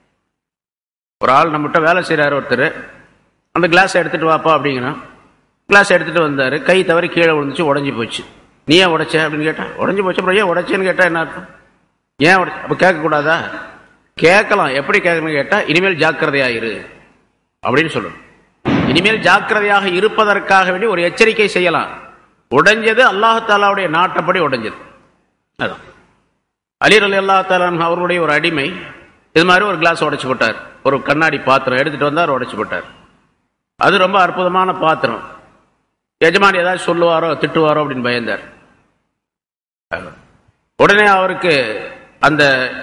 ஒரு ஆள் நம்மகிட்ட வேலை செய்கிறார் ஒருத்தர் அந்த கிளாஸ் எடுத்துட்டு வாப்பா அப்படிங்கிறான் கிளாஸ் எடுத்துட்டு வந்தார் கை தவறி கீழே விழுந்துச்சு உடஞ்சி போச்சு நீ ஏன் உடைச்ச அப்படின்னு கேட்டா உடஞ்சி போச்சு அப்புறம் ஏன் உடைச்சேன்னு கேட்டா என்ன அர்த்தம் ஏன் உடைச்ச அப்போ கேட்கக்கூடாதா கேட்கலாம் எப்படி கேட்கணும்னு கேட்டா இனிமேல் ஜாக்கிரதையாயிரு அப்படின்னு சொல்லணும் இனிமேல் ஜாக்கிரதையாக இருப்பதற்காக வேண்டி ஒரு எச்சரிக்கை செய்யலாம் உடைஞ்சது அல்லாஹாலாவுடைய நாட்டப்படி உடைஞ்சது அதான் அலி அலி அல்லா அவருடைய ஒரு அடிமை இது மாதிரி ஒரு கிளாஸ் உடைச்சு போட்டார் ஒரு கண்ணாடி பாத்திரம் எடுத்துட்டு வந்தார் உடைச்சு போட்டார் அது ரொம்ப அற்புதமான பாத்திரம் எஜமானி ஏதாவது சொல்லுவாரோ திட்டுவாரோ அப்படின்னு பயந்தார் உடனே அவருக்கு அந்த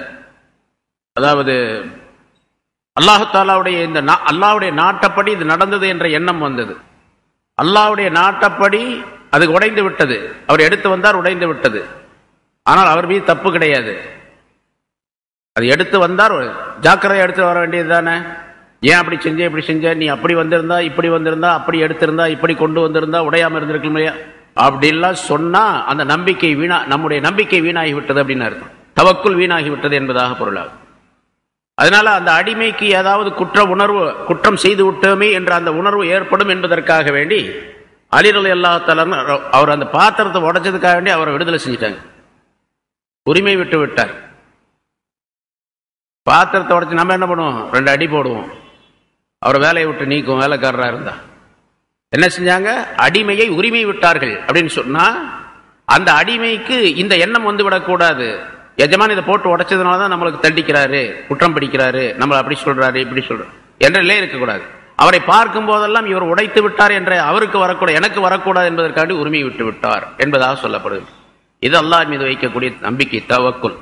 அதாவது அல்லாஹாலாவுடைய இந்த நா- அல்லாஹ்வுடைய நாட்டப்படி இது நடந்தது என்ற எண்ணம் வந்தது அல்லாஹ்வுடைய நாட்டப்படி அது உடைந்து விட்டது அவர் எடுத்து வந்தார் உடைந்து விட்டது ஆனால் அவர் மீது தப்பு கிடையாது அது எடுத்து வந்தார் ஜாக்கிரதை எடுத்து வர வேண்டியது தானே ஏன் அப்படி செஞ்ச இப்படி செஞ்ச நீ அப்படி வந்திருந்தா இப்படி வந்திருந்தா அப்படி எடுத்திருந்தா இப்படி கொண்டு வந்திருந்தா உடையாம இருந்திருக்கும் இல்லையா அப்படிலாம் சொன்னா அந்த நம்பிக்கை வீணா நம்முடைய நம்பிக்கை வீணாகி விட்டது அப்படின்னு அர்த்தம் தவக்குள் வீணாகி விட்டது என்பதாக பொருளாகும் அதனால அந்த அடிமைக்கு ஏதாவது குற்ற உணர்வு குற்றம் செய்து விட்டோமே என்ற அந்த உணர்வு ஏற்படும் என்பதற்காக வேண்டி அலிரலி அல்லாஹாலன்னு அவர் அந்த பாத்திரத்தை உடைச்சதுக்காக வேண்டி அவரை விடுதலை செஞ்சிட்டாங்க உரிமை விட்டு விட்டார் பாத்திரத்தை உடைச்சு நம்ம என்ன பண்ணுவோம் ரெண்டு அடி போடுவோம் அவர் வேலையை விட்டு நீக்கும் வேலைக்காரரா இருந்தா என்ன செஞ்சாங்க அடிமையை உரிமை விட்டார்கள் அப்படின்னு சொன்னா அந்த அடிமைக்கு இந்த எண்ணம் வந்து விடக்கூடாது எஜமான் இதை போட்டு உடைச்சதுனால தான் நம்மளுக்கு தண்டிக்கிறாரு குற்றம் பிடிக்கிறாரு நம்மளை அப்படி சொல்றாரு இப்படி சொல்றாரு என்றே இருக்கக்கூடாது அவரை பார்க்கும் போதெல்லாம் இவர் உடைத்து விட்டார் என்ற அவருக்கு வரக்கூடாது எனக்கு வரக்கூடாது என்பதற்காண்டி உரிமை விட்டு விட்டார் என்பதாக சொல்லப்படுது இது அல்லாஹ் மீது வைக்கக்கூடிய நம்பிக்கை தவக்குல்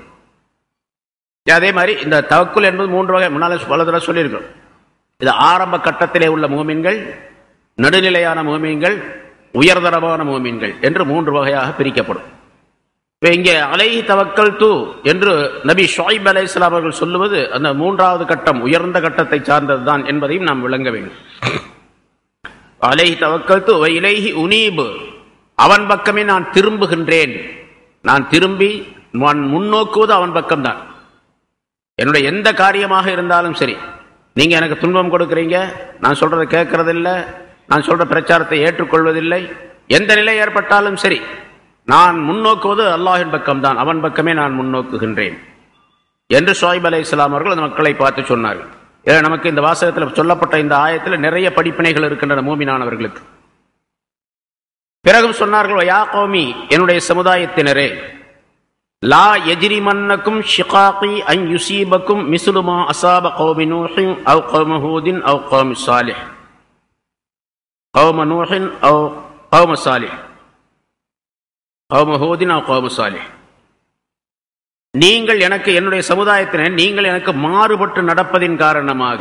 அதே மாதிரி இந்த தவக்குல் என்பது மூன்று வகை முன்னால பல தடவை சொல்லியிருக்கோம் இது ஆரம்ப கட்டத்திலே உள்ள மூமின்கள் நடுநிலையான மூமின்கள் உயர்தரமான மூமின்கள் என்று மூன்று வகையாக பிரிக்கப்படும் இப்ப இங்கே அலைஹி தவக்கல் தூ என்று நபி ஷாயிப் அலை அவர்கள் சொல்லுவது அந்த மூன்றாவது கட்டம் உயர்ந்த கட்டத்தை சார்ந்ததுதான் என்பதையும் நாம் விளங்க வேண்டும் அலைஹி தவக்கல் தூ இலைஹி உனீபு அவன் பக்கமே நான் திரும்புகின்றேன் நான் திரும்பி நான் முன்னோக்குவது அவன் பக்கம்தான் என்னுடைய எந்த காரியமாக இருந்தாலும் சரி நீங்க எனக்கு துன்பம் கொடுக்குறீங்க நான் சொல்றதை கேட்கறதில்ல நான் சொல்ற பிரச்சாரத்தை ஏற்றுக்கொள்வதில்லை எந்த நிலை ஏற்பட்டாலும் சரி நான் முன்னோக்குவது அல்லாஹின் பக்கம்தான் அவன் பக்கமே நான் முன்னோக்குகின்றேன் என்று ஷோய்ப் அலை இஸ்லாம் அவர்கள் அந்த மக்களை பார்த்து சொன்னார்கள் ஏன்னா நமக்கு இந்த வாசகத்தில் சொல்லப்பட்ட இந்த ஆயத்தில் நிறைய படிப்பினைகள் இருக்கின்றன மூமினானவர்களுக்கு பிறகும் சொன்னார்கள் யா கௌமி என்னுடைய சமுதாயத்தினரே லா எஜிரிமன்னக்கும் ஷிகாகி அன் யுசீபக்கும் மிசுலுமா அசாப கௌமி நூஹின் அவ் கௌம ஹூதின் அவ் கௌமி சாலிஹ் கௌம நூஹின் அவ் கௌம சாலிஹ் கௌம ஹூதின் அவ் கௌம சாலிஹ் நீங்கள் எனக்கு என்னுடைய சமுதாயத்தினர் நீங்கள் எனக்கு மாறுபட்டு நடப்பதின் காரணமாக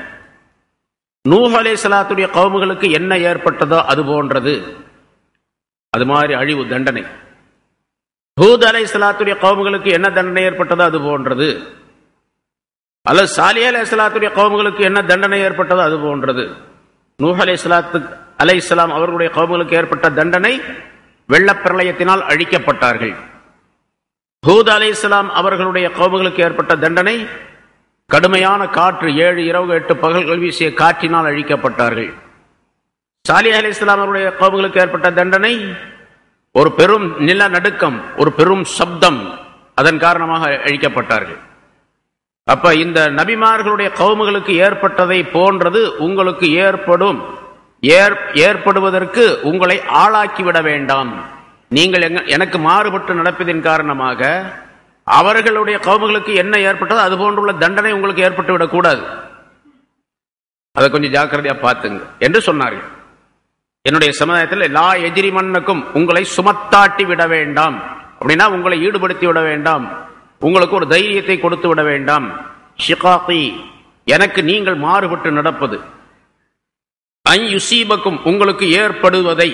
நூஹ் அலை சலாத்துடைய கவுமுகளுக்கு என்ன ஏற்பட்டதோ அது போன்றது அது மாதிரி அழிவு தண்டனை ஹூத் அலை சலாத்துடைய கவுமுகளுக்கு என்ன தண்டனை ஏற்பட்டதோ அது போன்றது அல்லது சாலி அலை சலாத்துடைய கவுமுகளுக்கு என்ன தண்டனை ஏற்பட்டதோ அது போன்றது நூஹ் அலை சலாத்து அலை இஸ்லாம் அவர்களுடைய கவுமுகளுக்கு ஏற்பட்ட தண்டனை வெள்ளப்பிரளயத்தினால் அழிக்கப்பட்டார்கள் ஹூத் அலை இஸ்லாம் அவர்களுடைய கவுமுகளுக்கு ஏற்பட்ட தண்டனை கடுமையான காற்று ஏழு இரவு எட்டு பகல்கள் வீசிய காற்றினால் அழிக்கப்பட்டார்கள் சாலி அலி இஸ்லாம் அவருடைய கவுமுகளுக்கு ஏற்பட்ட தண்டனை ஒரு பெரும் நிலநடுக்கம் ஒரு பெரும் சப்தம் அதன் காரணமாக அழிக்கப்பட்டார்கள் அப்ப இந்த நபிமார்களுடைய கவுமுகளுக்கு ஏற்பட்டதை போன்றது உங்களுக்கு ஏற்படும் ஏற்படுவதற்கு உங்களை ஆளாக்கிவிட வேண்டாம் நீங்கள் எனக்கு மாறுபட்டு நடப்பதின் காரணமாக அவர்களுடைய கவுமுகளுக்கு என்ன ஏற்பட்டதோ அது போன்றுள்ள தண்டனை உங்களுக்கு ஏற்பட்டு விடக்கூடாது அதை கொஞ்சம் ஜாக்கிரதையா பார்த்துங்க என்று சொன்னார்கள் என்னுடைய சமுதாயத்தில் லா எதிரி மண்ணுக்கும் உங்களை சுமத்தாட்டி விட வேண்டாம் அப்படின்னா உங்களை ஈடுபடுத்தி விட வேண்டாம் உங்களுக்கு ஒரு தைரியத்தை கொடுத்து விட வேண்டாம் ஷிகாத்தி எனக்கு நீங்கள் மாறுபட்டு நடப்பது ஐ யுசீபக்கும் உங்களுக்கு ஏற்படுவதை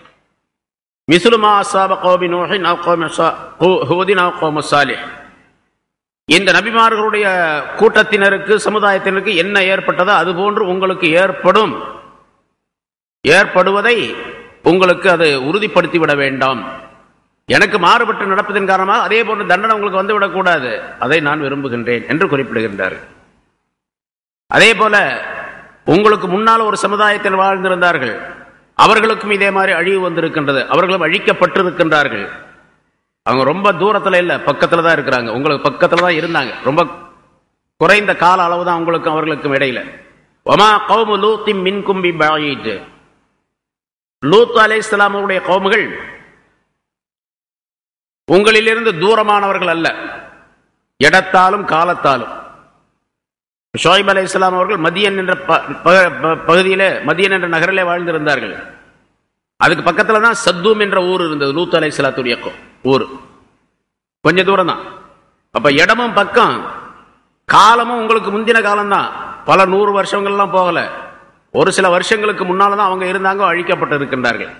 மிசுலுமா அசாப கோபி நோஹின் ஹூதின் சாலிஹ் இந்த நபிமார்களுடைய கூட்டத்தினருக்கு சமுதாயத்தினருக்கு என்ன ஏற்பட்டதோ அது போன்று உங்களுக்கு ஏற்படும் ஏற்படுவதை உங்களுக்கு அது உறுதிப்படுத்தி விட வேண்டாம் எனக்கு மாறுபட்டு நடப்பதன் காரணமாக அதே போன்ற தண்டனை உங்களுக்கு வந்து விடக்கூடாது அதை நான் விரும்புகின்றேன் என்று குறிப்பிடுகின்றார் அதே போல உங்களுக்கு முன்னால் ஒரு சமுதாயத்தில் வாழ்ந்திருந்தார்கள் அவர்களுக்கும் இதே மாதிரி அழிவு வந்திருக்கின்றது அவர்களும் அழிக்கப்பட்டிருக்கின்றார்கள் அவங்க ரொம்ப தூரத்துல இல்ல பக்கத்துல தான் இருக்கிறாங்க உங்களுக்கு பக்கத்துல தான் இருந்தாங்க ரொம்ப குறைந்த கால அளவு தான் உங்களுக்கும் அவர்களுக்கும் இடையில ஒமா கௌமு லூத்தி மின் கும்பி பாயிட்டு லூத் அலை இஸ்லாமுடைய கௌமுகள் உங்களிலிருந்து தூரமானவர்கள் அல்ல இடத்தாலும் காலத்தாலும் ஷோய்ப் அலை இஸ்லாம் அவர்கள் மதியன் என்ற ப- ப- ப- பகுதியிலே மதியன் என்ற நகரிலே வாழ்ந்திருந்தார்கள் அதுக்கு பக்கத்துல தான் சத்தூம் என்ற ஊர் இருந்தது லூத் அலை சலாத்துடைய ஊர் கொஞ்ச தூரம் தான் அப்ப இடமும் பக்கம் காலமும் உங்களுக்கு முந்தின காலம்தான் பல நூறு வருஷங்கள்லாம் போகல ஒரு சில வருஷங்களுக்கு முன்னால தான் அவங்க இருந்தாங்க அழிக்கப்பட்டு இருக்கின்றார்கள்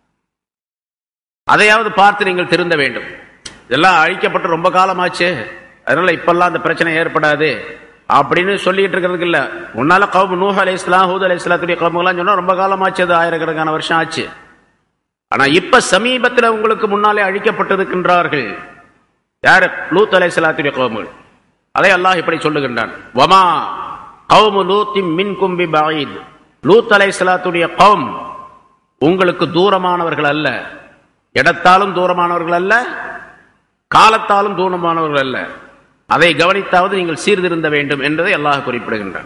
அதையாவது பார்த்து நீங்கள் திருந்த வேண்டும் இதெல்லாம் அழிக்கப்பட்டு ரொம்ப காலமாச்சு அதனால இப்பெல்லாம் அந்த பிரச்சனை ஏற்படாது அப்படின்னு சொல்லிட்டு இருக்கிறதுக்கு இல்ல முன்னால கவும் நூஹ் அலை இஸ்லாம் ஹூத் அலை இஸ்லாத்துடைய கவுமெல்லாம் சொன்னா ரொம்ப காலமாச்சு அது ஆயிரக்கணக்கான வருஷம் ஆச்சு ஆனா இப்ப சமீபத்தில் உங்களுக்கு முன்னாலே அழிக்கப்பட்டிருக்கின்றார்கள் யார் லூத் அலை சலாத்துடைய கவுமுகள் அதை அல்லாஹ் இப்படி சொல்லுகின்றான் வமா கவுமு லூத்தி மின் கும்பி பாயித் லூத் அலை சலாத்துடைய கவும் உங்களுக்கு தூரமானவர்கள் அல்ல இடத்தாலும் தூரமானவர்கள் அல்ல காலத்தாலும் தூரமானவர்கள் அல்ல அதை கவனித்தாவது நீங்கள் சீர்திருந்த வேண்டும் என்பதை அல்லாஹ் குறிப்பிடுகின்றான்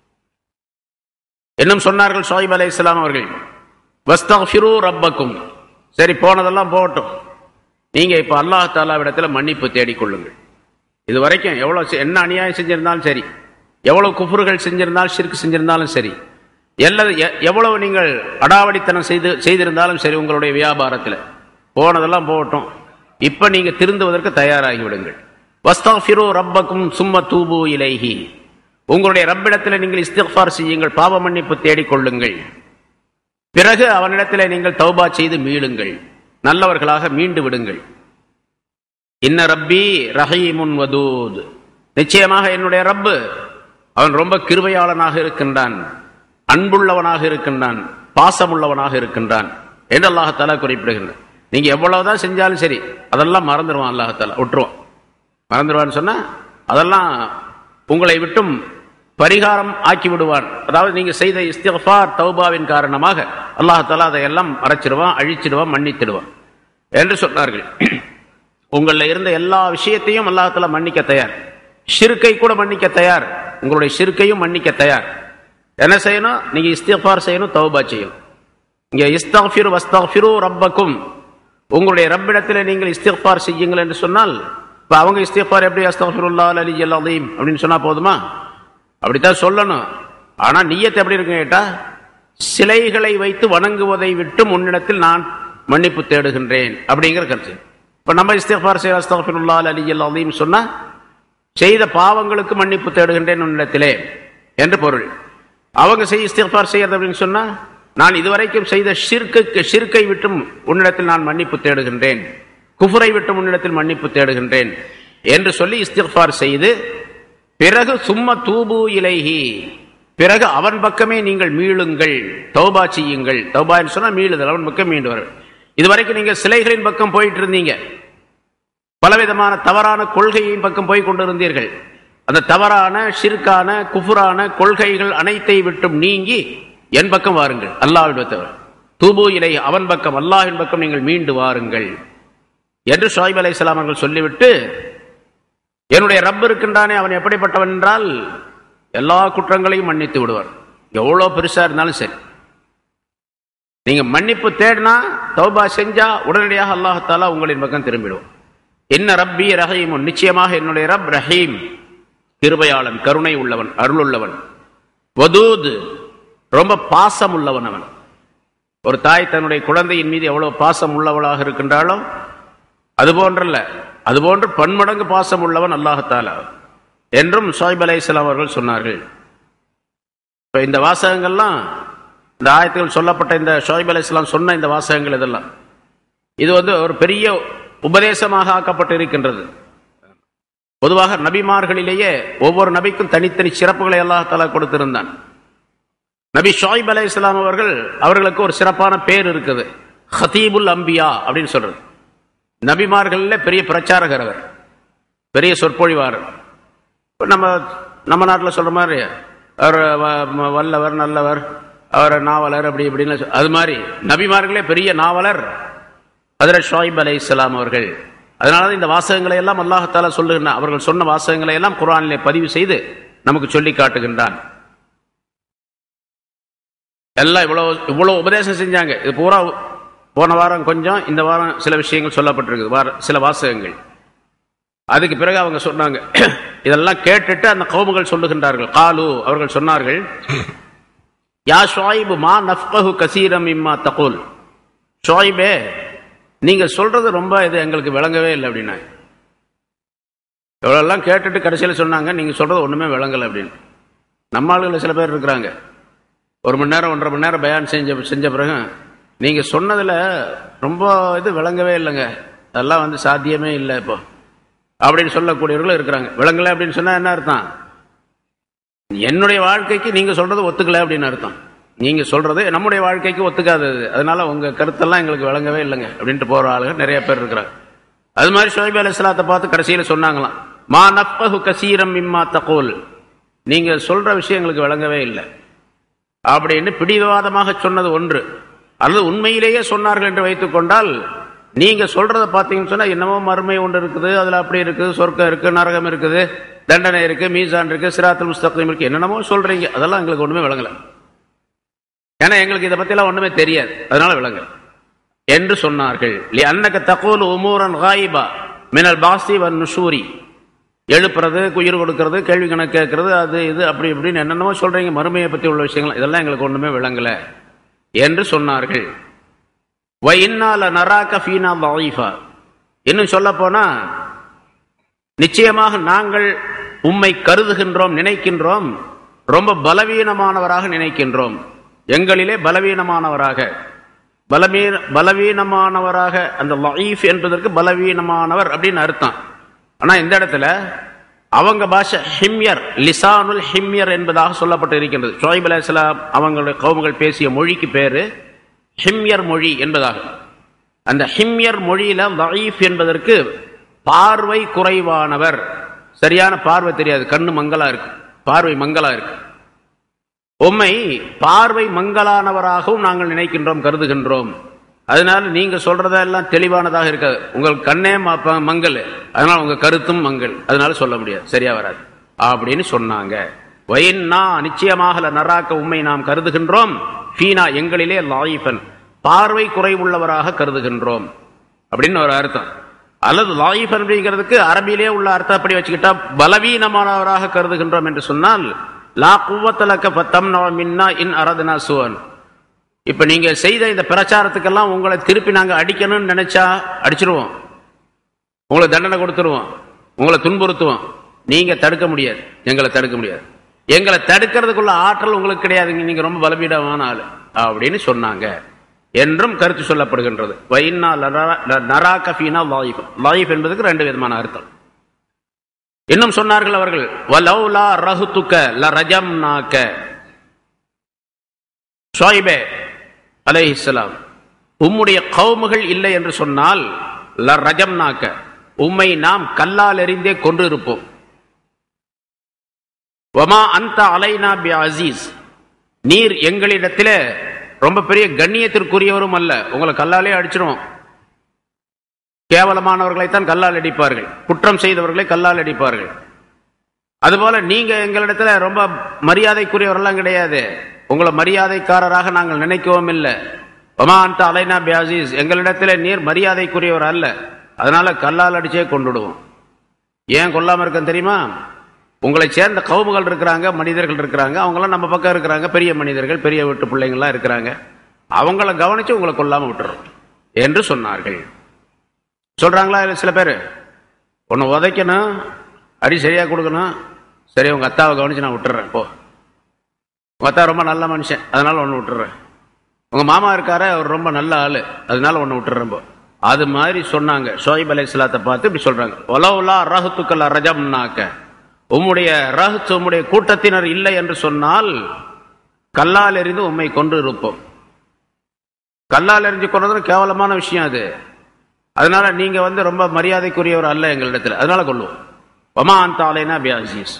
இன்னும் சொன்னார்கள் ஷோயிப் அலை இஸ்லாம் அவர்கள் வஸ்தஃபிரு ரப்பக்கும் சரி போனதெல்லாம் போகட்டும் நீங்க இப்ப அல்லாஹ் தாலாவிடத்துல மன்னிப்பு தேடிக்கொள்ளுங்கள் இது வரைக்கும் எவ்வளவு செ- என்ன அநியாயம் செஞ்சிருந்தாலும் சரி எவ்வளவு குஃபுர்கள் செஞ்சிருந்தாலும் ஷிர்க் செஞ்சிருந்தாலும் சரி எல்லா- எ- எவ்வளவு நீங்கள் அடாவடித்தனம் செய்து செய்திருந்தாலும் சரி உங்களுடைய வியாபாரத்தில் போனதெல்லாம் போகட்டும் இப்ப நீங்க திருந்துவதற்கு தயாராகி விடுங்கள் வஸ்தஃபிரு ரப்பக்கும் சும்ம தூபு இலைஹி உங்களுடைய ரப்பிடத்தில் நீங்கள் இஸ்திஃபார் செய்யுங்கள் பாவ மன்னிப்பு தேடிக்கொள்ளுங்கள் பிறகு அவனிடத்தில் நீங்கள் தௌபா செய்து மீளுங்கள் நல்லவர்களாக மீண்டு விடுங்கள் இன்ன ரப்பி ரஹீமுன் வதூத் நிச்சயமாக என்னுடைய ரப்பு அவன் ரொம்ப கிருபையாளனாக இருக்கின்றான் அன்புள்ளவனாக இருக்கின்றான் பாசமுள்ளவனாக இருக்கின்றான் என்று அல்லாஹத்தாலா குறிப்பிடுகின்றான் நீங்க எவ்வளவுதான் செஞ்சாலும் சரி அதெல்லாம் மறந்துடுவான் அல்லாஹத்தாலா விட்டுருவான் மறந்துடுவான்னு சொன்னா அதெல்லாம் உங்களை விட்டும் பரிகாரம் ஆக்கி விடுவான் அதாவது நீங்க செய்த இஸ்திஃபார் தௌபாவின் காரணமாக அல்லாஹாலா அதையெல்லாம் மறைச்சிடுவான் அழிச்சிடுவான் மன்னித்திடுவான் என்று சொன்னார்கள் உங்களில் இருந்த எல்லா விஷயத்தையும் அல்லாஹாலா மன்னிக்க தயார் ஷிருக்கை கூட மன்னிக்க தயார் உங்களுடைய ஷிருக்கையும் மன்னிக்க தயார் என்ன செய்யணும் நீங்க இஸ்திஃபார் செய்யணும் தௌபா செய்யணும் இங்க இஸ்தஃபிரு வஸ்தஃபிரு ரப்பக்கும் உங்களுடைய ரப்பிடத்தில் நீங்கள் இஸ்திஃபார் செய்யுங்கள் என்று சொன்னால் இப்ப அவங்க இஸ்திஃபார் எப்படி அஸ்தஃபிருல்லா அலி அலீம் அப்படின்னு சொன்னா போதுமா அப்படித்தான் சொல்லணும் ஆனா நியத் எப்படி இருக்கு கேட்டா சிலைகளை வைத்து வணங்குவதை விட்டு முன்னிடத்தில் நான் மன்னிப்பு தேடுகின்றேன் அப்படிங்கிற கருத்து இப்ப நம்ம இஸ்திஃபார் செய்ய அஸ்தஃபிருல்லா அலி அலீம் சொன்னா செய்த பாவங்களுக்கு மன்னிப்பு தேடுகின்றேன் உன்னிடத்திலே என்று பொருள் அவங்க செய்ய இஸ்திஃபார் செய்யறது அப்படின்னு சொன்னா நான் இதுவரைக்கும் செய்த ஷிர்க்குக்கு ஷிர்க்கை விட்டும் உன்னிடத்தில் நான் மன்னிப்பு தேடுகின்றேன் குஃபரை விட்டும் உன்னிடத்தில் மன்னிப்பு தேடுகின்றேன் என்று சொல்லி இஸ்திஃபார் செய்து பிறகு சும்ம தூபு இலைஹி பிறகு அவன் பக்கமே நீங்கள் மீளுங்கள் தௌபா செய்யுங்கள் தௌபா என்று சொன்னா மீளுதல் அவன் பக்கம் மீண்டு வர இதுவரைக்கும் நீங்க சிலைகளின் பக்கம் போயிட்டு இருந்தீங்க பலவிதமான தவறான கொள்கையின் பக்கம் போய் கொண்டிருந்தீர்கள் அந்த தவறான ஷிர்கான குஃபுரான கொள்கைகள் அனைத்தை விட்டும் நீங்கி என் பக்கம் வாருங்கள் அல்லாஹ்விடத்தவர் தூபு இலை அவன் பக்கம் அல்லாஹின் பக்கம் நீங்கள் மீண்டு வாருங்கள் என்று ஷாயிப் அலை அவர்கள் சொல்லிவிட்டு என்னுடைய ரப் இருக்கின்றானே அவன் எப்படிப்பட்டவன் என்றால் எல்லா குற்றங்களையும் மன்னித்து விடுவார் எவ்வளவு பெருசா இருந்தாலும் சரி நீங்க மன்னிப்பு தேடினா தௌபா செஞ்சா உடனடியாக அல்லாஹாலா உங்களின் பக்கம் திரும்பிடுவோம் என்ன ரப்பி ரஹீமுன் நிச்சயமாக என்னுடைய ரப் ரஹீம் கிருபையாளன் கருணை உள்ளவன் அருள் உள்ளவன் வதூத் ரொம்ப பாசம் உள்ளவன் அவன் ஒரு தாய் தன்னுடைய குழந்தையின் மீது எவ்வளவு பாசம் உள்ளவளாக இருக்கின்றாளோ அது போன்றல்ல அதுபோன்று பன்மடங்கு பாசம் உள்ளவன் அல்லாஹத்தாலா என்றும் ஷாயிப் அலைஹிஸ்ஸலாம் அவர்கள் சொன்னார்கள் இப்ப இந்த வாசகங்கள்லாம் இந்த ஆயத்துகள் சொல்லப்பட்ட இந்த ஷோய்ப் அலைஹிஸ்ஸலாம் சொன்ன இந்த வாசகங்கள் இதெல்லாம் இது வந்து ஒரு பெரிய உபதேசமாக ஆக்கப்பட்டு இருக்கின்றது பொதுவாக நபிமார்களிலேயே ஒவ்வொரு நபிக்கும் தனித்தனி சிறப்புகளை அல்லாஹாலா கொடுத்திருந்தான் நபி ஷாயிப் அலை இஸ்லாம் அவர்கள் அவர்களுக்கு ஒரு சிறப்பான பேர் இருக்குது ஹதீபுல் அம்பியா அப்படின்னு சொல்றது நபிமார்கள்ல பெரிய பிரச்சாரகர் அவர் பெரிய சொற்பொழிவாளர் இப்ப நம்ம நம்ம நாட்டில் சொல்ற மாதிரி அவர் வ- ம- வல்லவர் நல்லவர் அவர் நாவலர் அப்படி இப்படின்னு சொ- அது மாதிரி நபிமார்களே பெரிய நாவலர் ஹதரத் ஷாயிப் அலை இஸ்லாம் அவர்கள் அதனால தான் இந்த வாசகங்களை எல்லாம் அல்லாஹால சொல்லுகின்றான் அவர்கள் சொன்ன வாசகங்களை எல்லாம் குரானிலே பதிவு செய்து நமக்கு சொல்லி காட்டுகின்றான் எல்லாம் இவ்வளவு இவ்வளவு உபதேசம் செஞ்சாங்க இது பூரா போன வாரம் கொஞ்சம் இந்த வாரம் சில விஷயங்கள் சொல்லப்பட்டிருக்குது வார சில வாசகங்கள் அதுக்கு பிறகு அவங்க சொன்னாங்க இதெல்லாம் கேட்டுட்டு அந்த கவுமுகள் சொல்லுகின்றார்கள் காலு அவர்கள் சொன்னார்கள் யா ஷாயிபு மா நஃப்கஹு கசீரம் இம்மா தகுல் ஷாயிபே நீங்க சொல்றது ரொம்ப இது எங்களுக்கு விளங்கவே இல்லை அப்படின்னா இவ்வளோலாம் கேட்டுட்டு கடைசியில் சொன்னாங்க நீங்க சொல்றது ஒண்ணுமே விளங்கலை அப்படின்னு நம்ம ஆளுகளில் சில பேர் இருக்கிறாங்க ஒரு மணி நேரம் ஒன்றரை மணி நேரம் பயான் செஞ்ச செஞ்ச பிறகு நீங்க சொன்னதுல ரொம்ப இது விளங்கவே இல்லைங்க அதெல்லாம் வந்து சாத்தியமே இல்லை இப்போ அப்படின்னு சொல்லக்கூடியவர்களும் இருக்கிறாங்க விளங்கலை அப்படின்னு சொன்னா என்ன அர்த்தம் என்னுடைய வாழ்க்கைக்கு நீங்க சொல்றது ஒத்துக்கல அப்படின்னு அர்த்தம் நீங்க சொல்றது நம்முடைய வாழ்க்கைக்கு ஒத்துக்காதது அதனால உங்க கருத்தெல்லாம் எங்களுக்கு விளங்கவே இல்லைங்க அப்படின்ட்டு போற ஆளுங்க நிறைய பேர் இருக்கிறாங்க அது மாதிரி ஷோய்ப் அலி இஸ்லாத்தை பார்த்து கடைசியில சொன்னாங்களாம் மா நப்பஹு கசீரம் இம்மா தகோல் நீங்க சொல்ற விஷயம் எங்களுக்கு விளங்கவே இல்லை அப்படின்னு பிடிவாதமாக சொன்னது ஒன்று அல்லது உண்மையிலேயே சொன்னார்கள் என்று வைத்துக் கொண்டால் நீங்க சொல்றத பார்த்தீங்கன்னு சொன்னா என்னமோ மறுமை ஒன்று இருக்குது அதுல அப்படி இருக்குது சொர்க்கம் இருக்கு நரகம் இருக்குது தண்டனை இருக்கு மீசான் இருக்கு சிராத்துல் முஸ்தகம் இருக்கு என்னென்னமோ சொல்றீங்க அதெல்லாம் எங்களுக்கு ஒண்ணுமே விளங்கல ஏன்னா எங்களுக்கு இதை பத்தியெல்லாம் ஒண்ணுமே தெரியாது அதனால விளங்கல என்று சொன்னார்கள் அன்னக தகோல் உமூரன் காயிபா மினல் பாசி வன் நுஷூரி எழுப்புறது உயிர் கொடுக்கறது கேள்வி கணக்கு கேட்கறது அது இது அப்படி இப்படின்னு என்னென்னமோ சொல்றீங்க மறுமையை பத்தி உள்ள விஷயங்கள் இதெல்லாம் எங்களுக்கு ஒண்ணுமே விளங்கல என்று சொன்னார்கள் வைன்னால நராக்க ஃபீனா வாயிஃபா இன்னும் சொல்ல போனா நிச்சயமாக நாங்கள் உம்மை கருதுகின்றோம் நினைக்கின்றோம் ரொம்ப பலவீனமானவராக நினைக்கின்றோம் எங்களிலே பலவீனமானவராக பலவீன பலவீனமானவராக அந்த லைஃப் என்பதற்கு பலவீனமானவர் அப்படின்னு அர்த்தம் ஆனா இந்த இடத்துல அவங்க பாஷை ஹிம்யர் லிசானுல் ஹிம்யர் என்பதாக சொல்லப்பட்டு இருக்கின்றது ஷோய்ப் அலிஸ்லாம் அவங்களுடைய கவுமுகள் பேசிய மொழிக்கு பேரு ஹிம்யர் மொழி என்பதாக அந்த ஹிம்யர் மொழியில லைஃப் என்பதற்கு பார்வை குறைவானவர் சரியான பார்வை தெரியாது கண்ணு மங்களா இருக்கு பார்வை மங்களா இருக்கு உம்மை பார்வை மங்களானவராகவும் நாங்கள் நினைக்கின்றோம் கருதுகின்றோம் அதனால நீங்க சொல்றதெல்லாம் தெளிவானதாக இருக்காது உங்கள் கண்ணே மங்கள் அதனால உங்க கருத்தும் மங்கள் அதனால சொல்ல முடியாது சரியா வராது அப்படின்னு சொன்னாங்க வயின்னா நிச்சயமாக நராக்க உண்மை நாம் கருதுகின்றோம் ஃபீனா எங்களிலே லாயிஃபன் பார்வை குறைவுள்ளவராக கருதுகின்றோம் அப்படின்னு ஒரு அர்த்தம் அல்லது லாயிஃபன் அப்படிங்கிறதுக்கு அரபியிலே உள்ள அர்த்தம் அப்படி வச்சுக்கிட்டா பலவீனமானவராக கருதுகின்றோம் என்று சொன்னால் லா குவத்தலக்க பத்தம் மின்னா இன் அரதனா சுவன் இப்ப நீங்க செய்த இந்த பிரச்சாரத்துக்கெல்லாம் உங்களை திருப்பி நாங்க அடிக்கணும்னு நினைச்சா அடிச்சிருவோம் உங்களுக்கு தண்டனை கொடுத்துருவோம் உங்களை துன்புறுத்துவோம் நீங்க தடுக்க முடியாது எங்களை தடுக்க முடியாது எங்களை தடுக்கிறதுக்குள்ள ஆற்றல் உங்களுக்கு கிடையாதுங்க நீங்க ரொம்ப பலவீனமான ஆளு அப்படின்னு சொன்னாங்க என்றும் கருத்து சொல்லப்படுகின்றது வைனா நரா கஃபீனா லாயிஃப் லாயிஃப் என்பதுக்கு ரெண்டு விதமான அர்த்தம் இன்னும் சொன்னார்கள் அவர்கள் வலௌலா ரஹுத்துக்க ல ரஜம் நாக்க ஷாயிபே அலைஹிஸ்லாம் உம்முடைய கவுமுகள் இல்லை என்று சொன்னால் ல ரஜம் நாக்க உம்மை நாம் கல்லால் எறிந்தே கொண்டு இருப்போம் வமா அந்த அலைனா பி அசீஸ் நீர் எங்களிடத்திலே ரொம்ப பெரிய கண்ணியத்திற்குரியவரும் அல்ல உங்களை கல்லாலே அடிச்சிருவோம் கேவலமானவர்களைத்தான் கல்லால் அடிப்பார்கள் குற்றம் செய்தவர்களை கல்லால் அடிப்பார்கள் அதுபோல நீங்க எங்களிடத்துல ரொம்ப மரியாதைக்குரியவரெல்லாம் கிடையாது உங்களை மரியாதைக்காரராக நாங்கள் நினைக்கவும் இல்லை ஒமாந்த அலைனா பியாசிஸ் எங்களிடத்துல நீர் மரியாதைக்குரியவர் அல்ல அதனால கல்லால் அடிச்சே கொண்டுடுவோம் ஏன் கொல்லாம இருக்க தெரியுமா உங்களை சேர்ந்த கவுமுகள் இருக்கிறாங்க மனிதர்கள் இருக்கிறாங்க அவங்களாம் நம்ம பக்கம் இருக்கிறாங்க பெரிய மனிதர்கள் பெரிய வீட்டு பிள்ளைங்கள்லாம் இருக்கிறாங்க அவங்கள கவனிச்சு உங்களை கொல்லாம விட்டுறோம் என்று சொன்னார்கள் சொல்றாங்களா இல்லை சில பேர் ஒன்று உதைக்கணும் அடி சரியா கொடுக்கணும் சரி உங்க அத்தாவை கவனிச்சு நான் விட்டுறேன் போ உங்க அத்தா ரொம்ப நல்ல மனுஷன் அதனால ஒன்று விட்டுறேன் உங்க மாமா இருக்காரு அவர் ரொம்ப நல்ல ஆளு அதனால ஒன்று விட்டுறேன் போ அது மாதிரி சொன்னாங்க ஷோயிப் அலை இஸ்லாத்தை பார்த்து இப்படி சொல்றாங்க ஒலவுலா ரஹத்துக்கள் ரஜம்னாக்க உம்முடைய ரஹத் உம்முடைய கூட்டத்தினர் இல்லை என்று சொன்னால் கல்லால் எறிந்து உண்மை கொண்டு இருப்போம் கல்லால் எறிஞ்சு கொண்டது கேவலமான விஷயம் அது அதனால நீங்க வந்து ரொம்ப மரியாதைக்குரியவர் அல்ல எங்களிடத்துல அதனால கொள்ளுவோம் ஒமா அந்த ஆலைனா பியாசிஸ்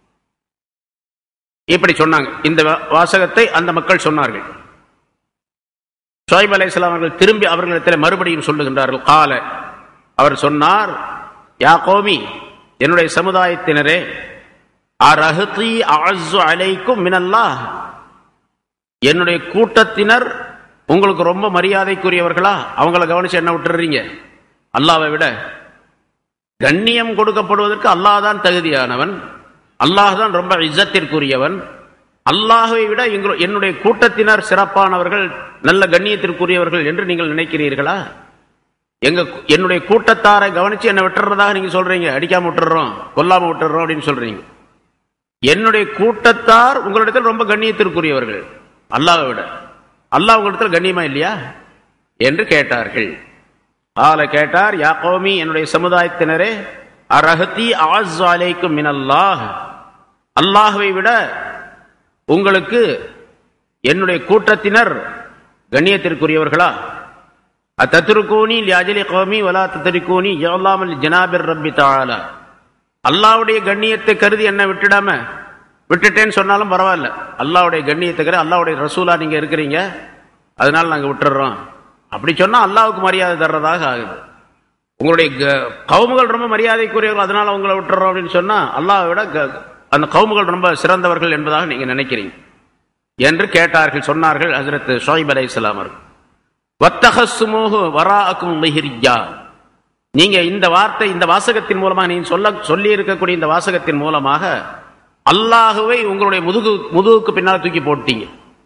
இப்படி சொன்னாங்க இந்த வாசகத்தை அந்த மக்கள் சொன்னார்கள் ஷோய்ப் அலை அவர்கள் திரும்பி அவர்களிடத்தில் மறுபடியும் சொல்லுகின்றார்கள் கால அவர் சொன்னார் யா கோமி என்னுடைய சமுதாயத்தினரே அரஹதி அசு அலைக்கும் மினல்லா என்னுடைய கூட்டத்தினர் உங்களுக்கு ரொம்ப மரியாதைக்குரியவர்களா அவங்கள கவனிச்சு என்ன விட்டுறீங்க அல்லாவை விட கண்ணியம் கொடுக்கப்படுவதற்கு அல்லாஹ் தான் தகுதியானவன் அல்லாஹ் தான் ரொம்ப இஸ்ஸத்திற்குரியவன் அல்லாஹை விட எங்கள் என்னுடைய கூட்டத்தினர் சிறப்பானவர்கள் நல்ல கண்ணியத்திற்குரியவர்கள் என்று நீங்கள் நினைக்கிறீர்களா எங்க என்னுடைய கூட்டத்தாரை கவனிச்சு என்னை விட்டுறதாக நீங்க சொல்றீங்க அடிக்காம விட்டுறோம் கொல்லாம விட்டுறோம் அப்படின்னு சொல்றீங்க என்னுடைய கூட்டத்தார் உங்களிடத்தில் ரொம்ப கண்ணியத்திற்குரியவர்கள் அல்லாஹ்வை விட அல்லாஹ் உங்களிடத்தில் கண்ணியமா இல்லையா என்று கேட்டார்கள் ஆல கேட்டார் யா கௌமி என்னுடைய சமுதாயத்தினரே அரஹத்தி ஆஸ் அலைக்கும் மினல்லாஹ் அல்லாஹ்வை விட உங்களுக்கு என்னுடைய கூட்டத்தினர் கண்ணியத்திற்குரியவர்களா அத்தத்ருக்கூனி லியாஜலி கௌமி வலா தத்ரிக்கூனி யல்லாமல் ஜனாபிர் ரப்பி தாலா அல்லாவுடைய கண்ணியத்தை கருதி என்ன விட்டுடாம விட்டுட்டேன்னு சொன்னாலும் பரவாயில்ல அல்லாவுடைய கண்ணியத்தை கருதி அல்லாவுடைய ரசூலா நீங்க இருக்கிறீங்க அதனால நாங்க விட்டுறோம் அப்படி சொன்னா அல்லாவுக்கு மரியாதை தர்றதாக ஆகுது உங்களுடைய க- கவுமுகள் ரொம்ப மரியாதைக்குரியவர்கள் அதனால உங்களை விட்டுறோம் அப்படின்னு சொன்னா அல்லாஹ்வை விட க- அந்த கவுமுகள் ரொம்ப சிறந்தவர்கள் என்பதாக நீங்க நினைக்கிறீங்க என்று கேட்டார்கள் சொன்னார்கள் ஹசரத் ஷோயிப் அலை இஸ்லாம் அவர்கள் வத்தகசுமோகு வராக்கும் மிஹிரியா நீங்க இந்த வார்த்தை இந்த வாசகத்தின் மூலமாக நீங்க சொல்ல சொல்லி இருக்கக்கூடிய இந்த வாசகத்தின் மூலமாக அல்லாஹுவை உங்களுடைய முதுகு முதுகுக்கு பின்னால் தூக்கி போட்டீங்க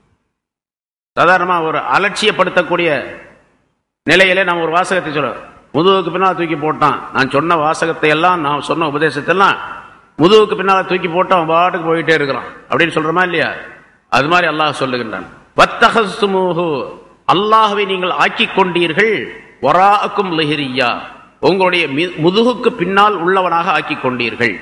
சாதாரணமா ஒரு அலட்சியப்படுத்தக்கூடிய நிலையிலே நாம் ஒரு வாசகத்தை சொல்ல முதுகுக்கு பின்னால் தூக்கி போட்டான் நான் சொன்ன வாசகத்தை எல்லாம் நான் சொன்ன உபதேசத்தை எல்லாம் முதுகுக்கு பின்னால் தூக்கி போட்டு அவன் பாட்டுக்கு போயிட்டே இருக்கிறான் அப்படின்னு சொல்றோமா இல்லையா அது மாதிரி அல்லாஹ் சொல்லுகின்றான் வத்தகசுமுஹு அல்லாஹ்வை நீங்கள் ஆக்கிக் கொண்டீர்கள் வராக்கும் லஹிரியா உங்களுடைய மி- முதுகுக்கு பின்னால் உள்ளவனாக ஆக்கிக் கொண்டீர்கள்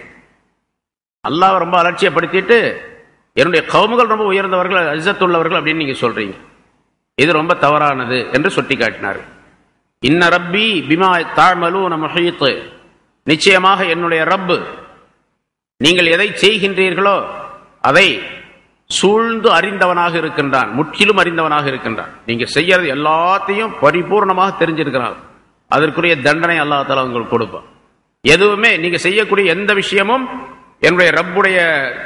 அல்லாஹ் ரொம்ப அலட்சியப்படுத்திட்டு என்னுடைய கவுமுகள் ரொம்ப உயர்ந்தவர்கள் அஜத்துள்ளவர்கள் அப்படின்னு நீங்க சொல்றீங்க இது ரொம்ப தவறானது என்று சுட்டி காட்டினார் இன்ன ரப்பி பிமா தாழ்மலு முஹீத் நிச்சயமாக என்னுடைய ரப்பு நீங்கள் எதை செய்கின்றீர்களோ அதை சூழ்ந்து அறிந்தவனாக இருக்கின்றான் முற்றிலும் அறிந்தவனாக இருக்கின்றான் நீங்க செய்யறது எல்லாத்தையும் பரிபூர்ணமாக தெரிஞ்சிருக்கிறான் அதற்குரிய தண்டனை அல்லாஹ் தஆலா உங்களுக்கு கொடுப்பான் எதுவுமே நீங்க செய்யக்கூடிய எந்த விஷயமும் என்னுடைய ரப்புடைய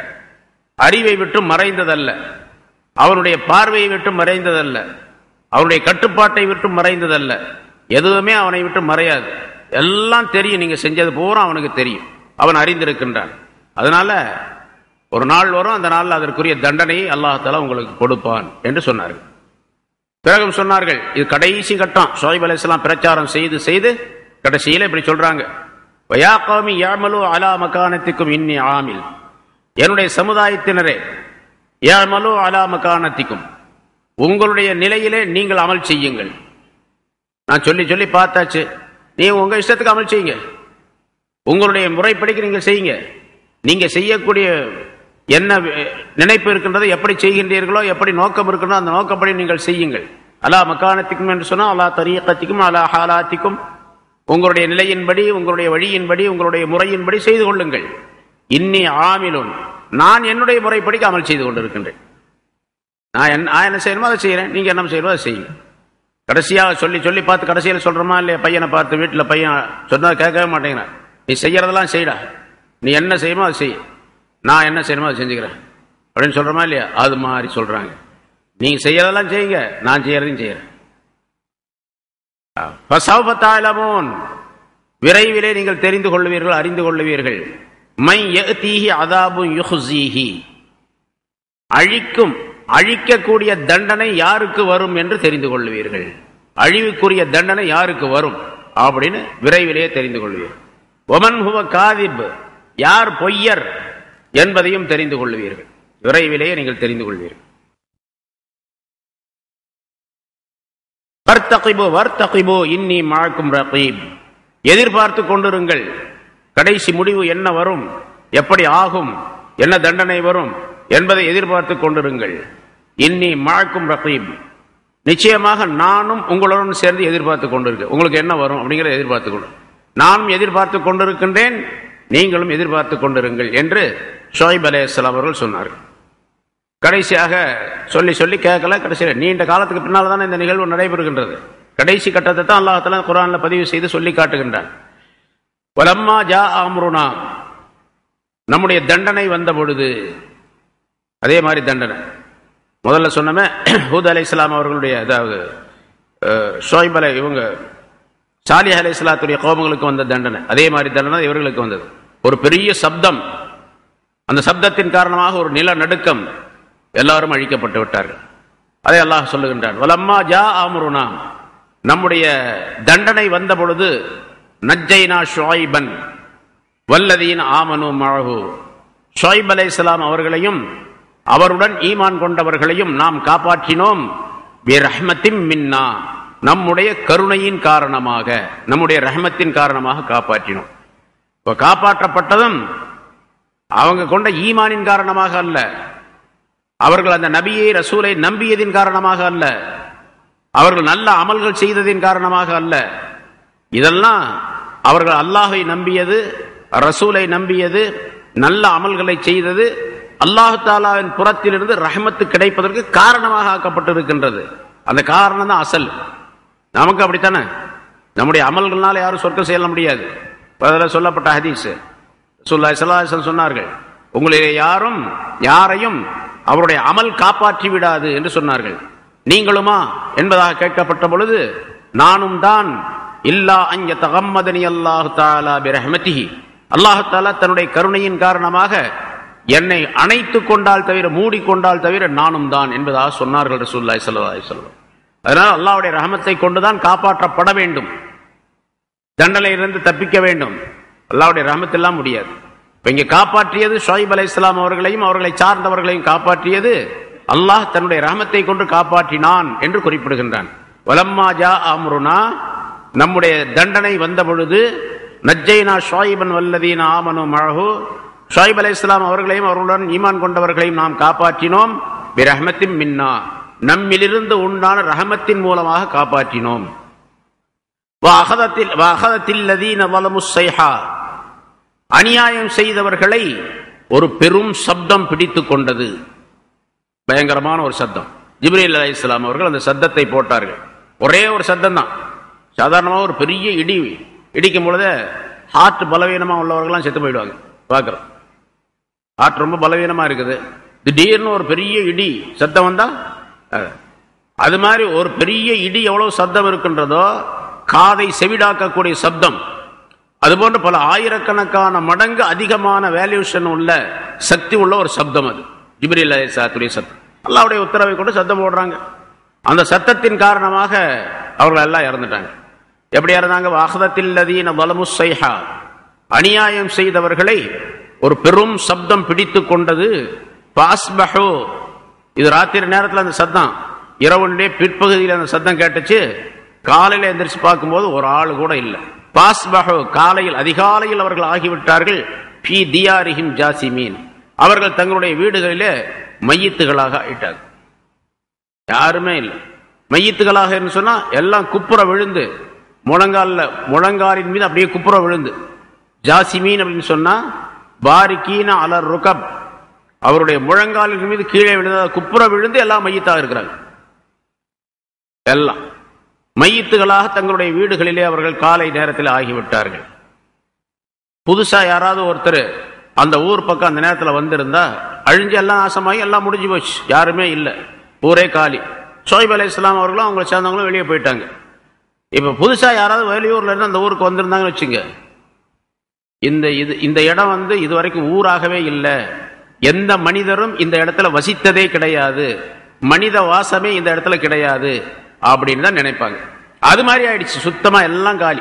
அறிவை விட்டு மறைந்ததல்ல அவனுடைய பார்வையை விட்டு மறைந்ததல்ல அவனுடைய கட்டுப்பாட்டை விட்டு மறைந்ததல்ல எதுவுமே அவனை விட்டு மறையாது எல்லாம் தெரியும் நீங்க செஞ்சது பூரா அவனுக்கு தெரியும் அவன் அறிந்திருக்கின்றான் அதனால ஒரு நாள் வரும் அந்த நாளில் அதற்குரிய தண்டனையை அல்லாஹால உங்களுக்கு கொடுப்பான் என்று சொன்னார்கள் பிறகும் சொன்னார்கள் இது கடைசி கட்டம் ஷோய்ப் அலைஹிஸ்ஸலாம் பிரச்சாரம் செய்து செய்து கடைசியில இப்படி சொல்றாங்க வயா கௌமி யாமலு அலா மகானத்திக்கும் இன்னி ஆமில் என்னுடைய சமுதாயத்தினரே யாமலு அலா மகானத்திக்கும் உங்களுடைய நிலையிலே நீங்கள் அமல் செய்யுங்கள் நான் சொல்லி சொல்லி பார்த்தாச்சு நீ உங்க இஷ்டத்துக்கு அமல் செய்யுங்க உங்களுடைய முறைப்படிக்கு நீங்க செய்யுங்க நீங்க செய்யக்கூடிய என்ன வி- நினைப்பு இருக்கின்றதோ எப்படி செய்கின்றீர்களோ எப்படி நோக்கம் இருக்கின்றதோ அந்த நோக்கப்படி நீங்கள் செய்யுங்கள் அலா மக்கானத்திக்கும் என்று சொன்னால் அலா தரியக்கத்திக்கும் அலா ஹாலாத்திக்கும் உங்களுடைய நிலையின்படி உங்களுடைய வழியின்படி உங்களுடைய முறையின்படி செய்து கொள்ளுங்கள் இன்னி ஆமிலுன் நான் என்னுடைய முறைப்படிக்கு அமல் செய்து கொண்டிருக்கின்றேன் நான் என்ன நான் என்ன செய்யணுமோ அதை செய்கிறேன் நீங்க என்ன செய்யணுமோ அதை செய்யுங்க கடைசியாக சொல்லி சொல்லி பார்த்து கடைசியில் சொல்றோமா இல்லையா பையனை பார்த்து வீட்டில் பையன் சொன்னதை கேட்கவே மாட்டேங்கிறான் நீ செய்யறதெல்லாம் செய்டா நீ என்ன செய்யணுமோ அதை செய் நான் என்ன செய்யணுமோ அதை செஞ்சுக்கிறேன் அப்படின்னு சொல்றோமா இல்லையா அது மாதிரி சொல்றாங்க நீங்க செய்யறதெல்லாம் செய்யுங்க நான் செய்யறதையும் செய்யறேன் ஃபஸௌஃப தஅலமூன். விரைவிலே நீங்கள் தெரிந்து கொள்வீர்கள் அறிந்து கொள்வீர்கள் மை யஅதீஹி அதாபுன் யுஹ்ஸீஹி அழிக்கும் அழிக்கக்கூடிய தண்டனை யாருக்கு வரும் என்று தெரிந்து கொள்வீர்கள் அழிவுக்குரிய தண்டனை யாருக்கு வரும் அப்படின்னு விரைவிலேயே தெரிந்து கொள்வீர்கள் ஒமன் ஹுவ காதிப் யார் பொய்யர் என்பதையும் தெரிந்து கொள்வீர்கள் விரைவிலேயே நீங்கள் தெரிந்து கொள்வீர்கள் வர்த்தகிபு வர்த்தகிபு இன்னி மாக்கும் ரகீப் எதிர்பார்த்து கொண்டிருங்கள் கடைசி முடிவு என்ன வரும் எப்படி ஆகும் என்ன தண்டனை வரும் என்பதை எதிர்பார்த்து கொண்டிருங்கள் இன்னி மாக்கும் ரகீப் நிச்சயமாக நானும் உங்களுடன் சேர்ந்து எதிர்பார்த்து கொண்டிருக்கேன் உங்களுக்கு என்ன வரும் அப்படிங்கிறத எதிர்பார்த்து கொண்டு நானும் எதிர்பார்த்து கொண்டிருக்கின்றேன் நீங்களும் எதிர்பார்த்து கொண்டிருங்கள் என்று ஷோய்ப் அலையாம் அவர்கள் சொன்னார்கள் கடைசியாக சொல்லி சொல்லி கேட்கல கடைசியில் நீண்ட காலத்துக்கு பின்னால் தானே இந்த நிகழ்வு நடைபெறுகின்றது கடைசி கட்டத்தை தான் அல்லாஹால குரான்ல பதிவு செய்து சொல்லி காட்டுகின்றான் வலம்மா ஜா ஆம்ருனா நம்முடைய தண்டனை வந்த பொழுது அதே மாதிரி தண்டனை முதல்ல சொன்னமே ஹூத் அலை இஸ்லாம் அவர்களுடைய அதாவது அஹ், ஷோய்ப் அலை இவங்க சாலி அலை இஸ்லாத்துடைய கோபங்களுக்கு வந்த தண்டனை அதே மாதிரி தண்டனை இவர்களுக்கு வந்தது ஒரு பெரிய சப்தம் அந்த சப்தத்தின் காரணமாக ஒரு நில நடுக்கம் எல்லாரும் அழிக்கப்பட்டு விட்டார்கள் அதை அல்லாஹ் சொல்லுகின்றான் வலம்மா ஜா ஆமுருனா நம்முடைய தண்டனை வந்த பொழுது நஜ்ஜைனா ஷுவைபன் வல்லதீன் ஆமனு மழகு ஷுவைப் அலை அவர்களையும் அவருடன் ஈமான் கொண்டவர்களையும் நாம் காப்பாற்றினோம் ரஹ்மத்தின் மின்னா நம்முடைய கருணையின் காரணமாக நம்முடைய ரஹமத்தின் காரணமாக காப்பாற்றினோம் இப்ப காப்பாற்றப்பட்டதும் அவங்க கொண்ட ஈமானின் காரணமாக அல்ல அவர்கள் அந்த நபியை ரசூலை நம்பியதின் காரணமாக அல்ல அவர்கள் நல்ல அமல்கள் செய்ததின் காரணமாக அல்ல இதெல்லாம் அவர்கள் அல்லாஹை நம்பியது ரசூலை நம்பியது நல்ல அமல்களை செய்தது அல்லாஹு தாலாவின் புறத்திலிருந்து ரஹமத்து கிடைப்பதற்கு காரணமாக ஆக்கப்பட்டிருக்கின்றது அந்த காரணம் தான் அசல் நமக்கு அப்படித்தானே நம்முடைய அமல்கள்னால யாரும் சொர்க்கம் செய்ய முடியாது அதில் சொல்லப்பட்ட ஹதீஸ் சுல்லா சல்லாஹன் சொன்னார்கள் உங்களிலே யாரும் யாரையும் அவருடைய அமல் காப்பாற்றி விடாது என்று சொன்னார்கள் நீங்களுமா என்பதாக கேட்கப்பட்ட பொழுது நானும் தான் இல்லா அஞ்ச தகம்மதனி அல்லாஹு தாலா பிரஹமதிஹி அல்லாஹு தாலா தன்னுடைய கருணையின் காரணமாக என்னை அணைத்துக் கொண்டால் தவிர மூடிக்கொண்டால் தவிர நானும் தான் என்பதாக சொன்னார்கள் ரசூல்லாய் சல்லாஹ் சொல்லம் அதனால் அல்லாஹ்வுடைய ரஹமத்தை கொண்டுதான் காப்பாற்றப்பட வேண்டும் தண்டனையிலிருந்து தப்பிக்க வேண்டும் அல்லாஹ்வுடைய ரஹமத்தெல்லாம் முடியாது இப்ப இங்க காப்பாற்றியது ஷாயிப் அலை இஸ்லாம் அவர்களையும் அவர்களை சார்ந்தவர்களையும் காப்பாற்றியது அல்லாஹ் தன்னுடைய ரஹமத்தை கொண்டு காப்பாற்றினான் என்று குறிப்பிடுகின்றான் வலம்மா ஜா அம்ருனா நம்முடைய தண்டனை வந்த பொழுது நஜ்ஜைனா ஷாயிபன் வல்லதீன ஆமனு மழகு ஷாயிப் அலை இஸ்லாம் அவர்களையும் அவர்களுடன் ஈமான் கொண்டவர்களையும் நாம் காப்பாற்றினோம் பிரஹமத்தின் மின்னா நம்மிலிருந்து உண்டான ரஹமத்தின் மூலமாக காப்பாற்றினோம் வஅகதத்தில் வஅகதத்தில்லதீன வலமுஸ் ஸைஹா அநியாயம் செய்தவர்களை ஒரு பெரும் சப்தம் பிடித்துக் கொண்டது பயங்கரமான ஒரு சத்தம் ஜிப்ரீல் அலை இஸ்லாம் அவர்கள் அந்த சத்தத்தை போட்டார்கள் ஒரே ஒரு சத்தம் தான் சாதாரணமாக ஒரு பெரிய இடி இடிக்கும் பொழுதே ஹார்ட் பலவீனமா உள்ளவர்கள்லாம் செத்து போயிடுவாங்க பார்க்குறோம் ஹார்ட் ரொம்ப பலவீனமா இருக்குது திடீர்னு ஒரு பெரிய இடி சத்தம் வந்தா அஹ், அது மாதிரி ஒரு பெரிய இடி எவ்வளவு சத்தம் இருக்கின்றதோ காதை செவிடாக்கக்கூடிய சப்தம் அதுபோன்று பல ஆயிரக்கணக்கான மடங்கு அதிகமான வேல்யூஷன் உள்ள சக்தி உள்ள ஒரு சப்தம் அது ஜிப்ரில் அலைஹிஸ்ஸலாத்துடைய சத்தம் அல்லாவுடைய உத்தரவை கொண்டு சத்தம் போடுறாங்க அந்த சத்தத்தின் காரணமாக அவர்கள் எல்லாம் இறந்துட்டாங்க எப்படி இறந்தாங்க வாகதத்தில்லதீன வலமுஸ் சைஹா அநியாயம் செய்தவர்களை ஒரு பெரும் சப்தம் பிடித்து கொண்டது பாஸ்பஹு இது ராத்திரி நேரத்தில் அந்த சத்தம் இரவுடைய பிற்பகுதியில் அந்த சத்தம் கேட்டுச்சு காலையில எந்திரிச்சு பார்க்கும்போது ஒரு ஆள் கூட இல்லை பாஸ்பஹு காலையில் அதிகாலையில் அவர்கள் ஆகிவிட்டார்கள் பி தியாரிஹிம் ஜாசிமீன் அவர்கள் தங்களுடைய வீடுகளிலே மையத்துகளாக ஆயிட்டாங்க யாருமே இல்லை மையத்துகளாக என்று சொன்னா எல்லாம் குப்புற விழுந்து முழங்கால்ல முழங்காலின் மீது அப்படியே குப்புற விழுந்து ஜாசிமீன் அப்படின்னு சொன்னா பாரிக்கீன அலர் ருகப் அவருடைய முழங்காலின் மீது கீழே விழுந்த குப்புற விழுந்து எல்லாம் மையத்தாக இருக்கிறாங்க எல்லாம் மையத்துகளாக தங்களுடைய வீடுகளிலே அவர்கள் காலை நேரத்தில் ஆகிவிட்டார்கள் புதுசா யாராவது ஒருத்தர் அந்த ஊர் பக்கம் அந்த நேரத்தில் வந்திருந்தா அழிஞ்சு எல்லாம் நாசமாகி எல்லாம் முடிஞ்சு போச்சு யாருமே இல்லை ஊரே காலி ஷோய்ப் அலி இஸ்லாம் அவர்களும் அவங்களை சேர்ந்தவங்களும் வெளியே போயிட்டாங்க இப்ப புதுசா யாராவது வெளியூர்ல இருந்து அந்த ஊருக்கு வந்திருந்தாங்கன்னு வச்சுங்க இந்த இது இந்த இடம் வந்து இதுவரைக்கும் ஊராகவே இல்லை எந்த மனிதரும் இந்த இடத்துல வசித்ததே கிடையாது மனித வாசமே இந்த இடத்துல கிடையாது அப்படின்னு தான் நினைப்பாங்க அது மாதிரி ஆயிடுச்சு சுத்தமா எல்லாம் காலி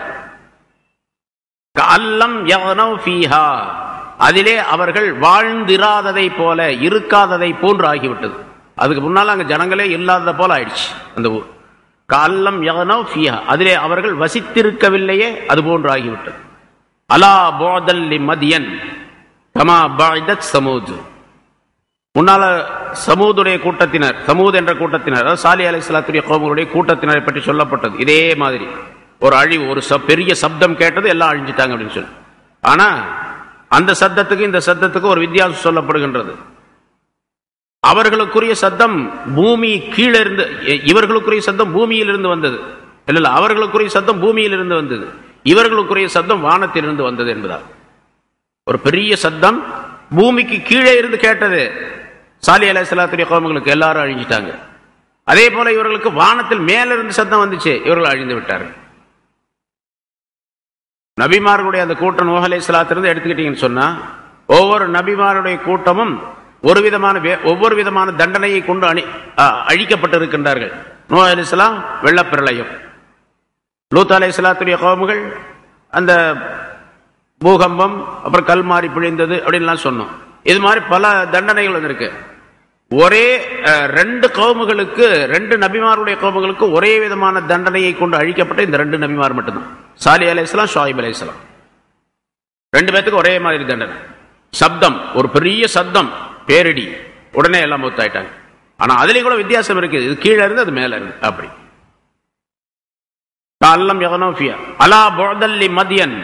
அல்லம் யவனவ் ஃபீஹா அதிலே அவர்கள் வாழ்ந்திராததை போல இருக்காததை போன்று ஆகிவிட்டது அதுக்கு முன்னால அங்க ஜனங்களே இல்லாதத போல ஆயிடுச்சு அந்த ஊர் கல்லம் யவனவ் ஃபீஹா அதிலே அவர்கள் வசித்திருக்கவில்லையே அது போன்று ஆகிவிட்டது அலா போதல்லி மதியன் கமா பாய்தத் சமூத் முன்னால சமூதுடைய கூட்டத்தினர் சமூத் என்ற கூட்டத்தினர் அதாவது சாலி அலை சலாத்துடைய கோபங்களுடைய கூட்டத்தினரை பற்றி சொல்லப்பட்டது இதே மாதிரி ஒரு அழிவு ஒரு ச- பெரிய சப்தம் கேட்டது எல்லாம் அழிஞ்சிட்டாங்க அப்படின்னு சொல்லி ஆனா அந்த சத்தத்துக்கு இந்த சத்தத்துக்கு ஒரு வித்தியாசம் சொல்லப்படுகின்றது அவர்களுக்குரிய சத்தம் பூமி கீழே இருந்து இ- இவர்களுக்குரிய சத்தம் பூமியில் இருந்து வந்தது இல்ல இல்ல அவர்களுக்குரிய சத்தம் பூமியில் இருந்து வந்தது இவர்களுக்குரிய சத்தம் வானத்திலிருந்து வந்தது என்பதால் ஒரு பெரிய சத்தம் பூமிக்கு கீழே இருந்து கேட்டது சாலி அலை சலாத்துடைய கோமங்களுக்கு எல்லாரும் அழிஞ்சிட்டாங்க அதே போல இவர்களுக்கு வானத்தில் மேலிருந்து சத்தம் வந்துச்சு இவர்கள் அழிந்து விட்டார்கள் நபிமார்களுடைய அந்த கூட்டம் நூஹ் அலைஹிஸ்ஸலாத்திலிருந்து எடுத்துக்கிட்டீங்கன்னு சொன்னா ஒவ்வொரு நபிமாருடைய கூட்டமும் ஒரு விதமான வே- ஒவ்வொரு விதமான தண்டனையை கொண்டு அணி அ- அழிக்கப்பட்டிருக்கின்றார்கள் நூஹ் அலைஹிஸ்ஸலாம் வெள்ளப்பிரளயம் லூத் அலைஹிஸ்ஸலாத்துடைய கோமுகள் அந்த பூகம்பம் அப்புறம் கல் மாறி பிழிந்தது அப்படின்லாம் சொன்னோம் இது மாதிரி பல தண்டனைகள் வந்திருக்கு ஒரே அஹ், ரெண்டு கவுமுகளுக்கு ரெண்டு நபிமாருடைய கவுமுகளுக்கு ஒரே விதமான தண்டனையை கொண்டு அழிக்கப்பட்ட இந்த ரெண்டு நபிமார் மட்டும்தான் சாலி அலைஹிஸ்ஸலாம் ஷாயிப் அலைஹிஸ்ஸலாம் ரெண்டு பேத்துக்கு ஒரே மாதிரி தண்டனை சப்தம் ஒரு பெரிய சப்தம் பேரிடி உடனே எல்லாம் மூத்தாயிட்டாங்க ஆனா அதுலயும் கூட வித்தியாசம் இருக்குது இது கீழே இருந்து அது மேல இருந்து அப்படி அல்லம் யகனோஃபியா அலா போதல்லி மதியன்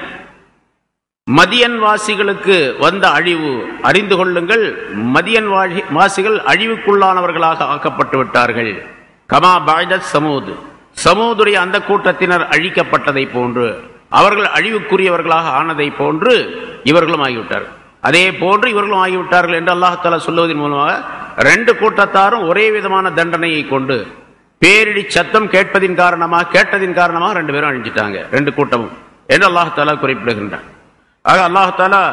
மதியன் வாசிகளுக்கு வந்த அழிவு அறிந்து கொள்ளுங்கள் மதியன் வாழி- வாசிகள் அழிவுக்குள்ளானவர்களாக ஆக்கப்பட்டு விட்டார்கள் கமா பாய்தத் சமூத் சமூதுடைய அந்த கூட்டத்தினர் அழிக்கப்பட்டதை போன்று அவர்கள் அழிவுக்குரியவர்களாக ஆனதை போன்று இவர்களும் ஆகிவிட்டார்கள் அதே போன்று இவர்களும் ஆகிவிட்டார்கள் என்று அல்லாஹாலா சொல்லுவதன் மூலமாக ரெண்டு கூட்டத்தாரும் ஒரே விதமான தண்டனையை கொண்டு பேரிடி சத்தம் கேட்பதின் காரணமாக கேட்டதின் காரணமாக ரெண்டு பேரும் அழிஞ்சிட்டாங்க ரெண்டு கூட்டமும் என்று அல்லாஹாலா குறிப்பிடுகின்றான் ஆக அல்லாஹாலா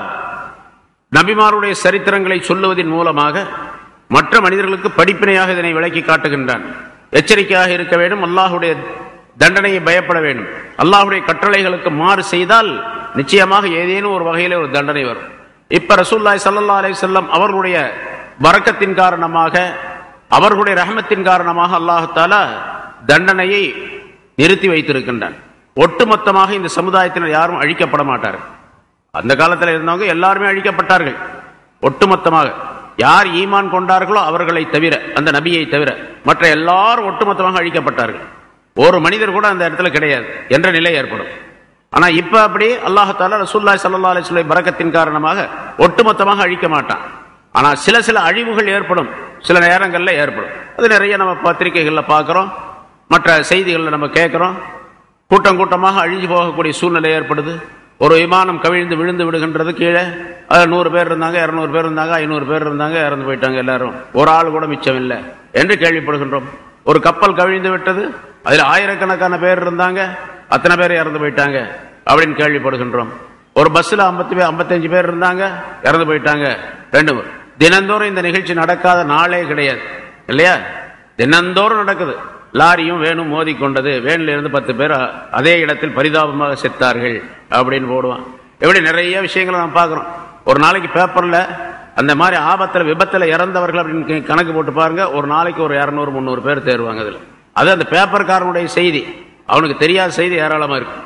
நபிமாருடைய சரித்திரங்களை சொல்லுவதன் மூலமாக மற்ற மனிதர்களுக்கு படிப்பினையாக இதனை விளக்கி காட்டுகின்றான் எச்சரிக்கையாக இருக்க வேண்டும் அல்லாஹுடைய தண்டனையை பயப்பட வேண்டும் அல்லாஹுடைய கட்டளைகளுக்கு மாறு செய்தால் நிச்சயமாக ஏதேனும் ஒரு வகையிலே ஒரு தண்டனை வரும் இப்ப ரசூல்லாய் சல்லா அலை செல்லம் அவர்களுடைய வரக்கத்தின் காரணமாக அவர்களுடைய ரஹமத்தின் காரணமாக அல்லாஹாலா தண்டனையை நிறுத்தி வைத்திருக்கின்றான் ஒட்டுமொத்தமாக இந்த சமுதாயத்தினர் யாரும் அழிக்கப்பட மாட்டார்கள் அந்த காலத்தில் இருந்தவங்க எல்லாருமே அழிக்கப்பட்டார்கள் ஒட்டுமொத்தமாக யார் ஈமான் கொண்டார்களோ அவர்களை தவிர அந்த நபியை தவிர மற்ற எல்லாரும் ஒட்டுமொத்தமாக அழிக்கப்பட்டார்கள் ஒரு மனிதர் கூட அந்த இடத்துல கிடையாது என்ற நிலை ஏற்படும் ஆனா இப்ப அப்படி அல்லாஹால ரசூல்லாய் சல்லா அலிஸ்லை பறக்கத்தின் காரணமாக ஒட்டுமொத்தமாக அழிக்க மாட்டான் ஆனா சில சில அழிவுகள் ஏற்படும் சில நேரங்கள்ல ஏற்படும் அது நிறைய நம்ம பத்திரிகைகள்ல பார்க்கிறோம் மற்ற செய்திகள்ல நம்ம கேட்கிறோம் கூட்டம் கூட்டமாக அழிஞ்சு போகக்கூடிய சூழ்நிலை ஏற்படுது ஒரு விமானம் கவிழ்ந்து விழுந்து விடுகின்றது கீழே அதில் நூறு பேர் இருந்தாங்க இரநூறு பேர் இருந்தாங்க ஐநூறு பேர் இருந்தாங்க இறந்து போயிட்டாங்க எல்லாரும் ஒரு ஆள் கூட மிச்சம் இல்லை என்று கேள்விப்படுகின்றோம் ஒரு கப்பல் கவிழ்ந்து விட்டது அதில் ஆயிரக்கணக்கான பேர் இருந்தாங்க அத்தனை பேர் இறந்து போயிட்டாங்க அப்படின்னு கேள்விப்படுகின்றோம் ஒரு பஸ்ஸில் ஐம்பத்தி பேர் ஐம்பத்தஞ்சு பேர் இருந்தாங்க இறந்து போயிட்டாங்க ரெண்டு பேர். தினந்தோறும் இந்த நிகழ்ச்சி நடக்காத நாளே கிடையாது இல்லையா தினந்தோறும் நடக்குது லாரியும் வேணும் மோதி கொண்டது வேனில இருந்து பத்து பேர் அ- அதே இடத்தில் பரிதாபமாக செத்தார்கள் அப்படின்னு போடுவான் இப்படி நிறைய விஷயங்களை நம்ம பார்க்குறோம் ஒரு நாளைக்கு பேப்பர்ல அந்த மாதிரி ஆபத்துல விபத்துல இறந்தவர்கள் அப்படின்னு கி- கணக்கு போட்டு பாருங்க ஒரு நாளைக்கு ஒரு இரநூறு முந்நூறு பேர் தேர்வாங்க அதுல அது அந்த பேப்பர்காரனுடைய செய்தி அவனுக்கு தெரியாத செய்தி ஏராளமா இருக்கு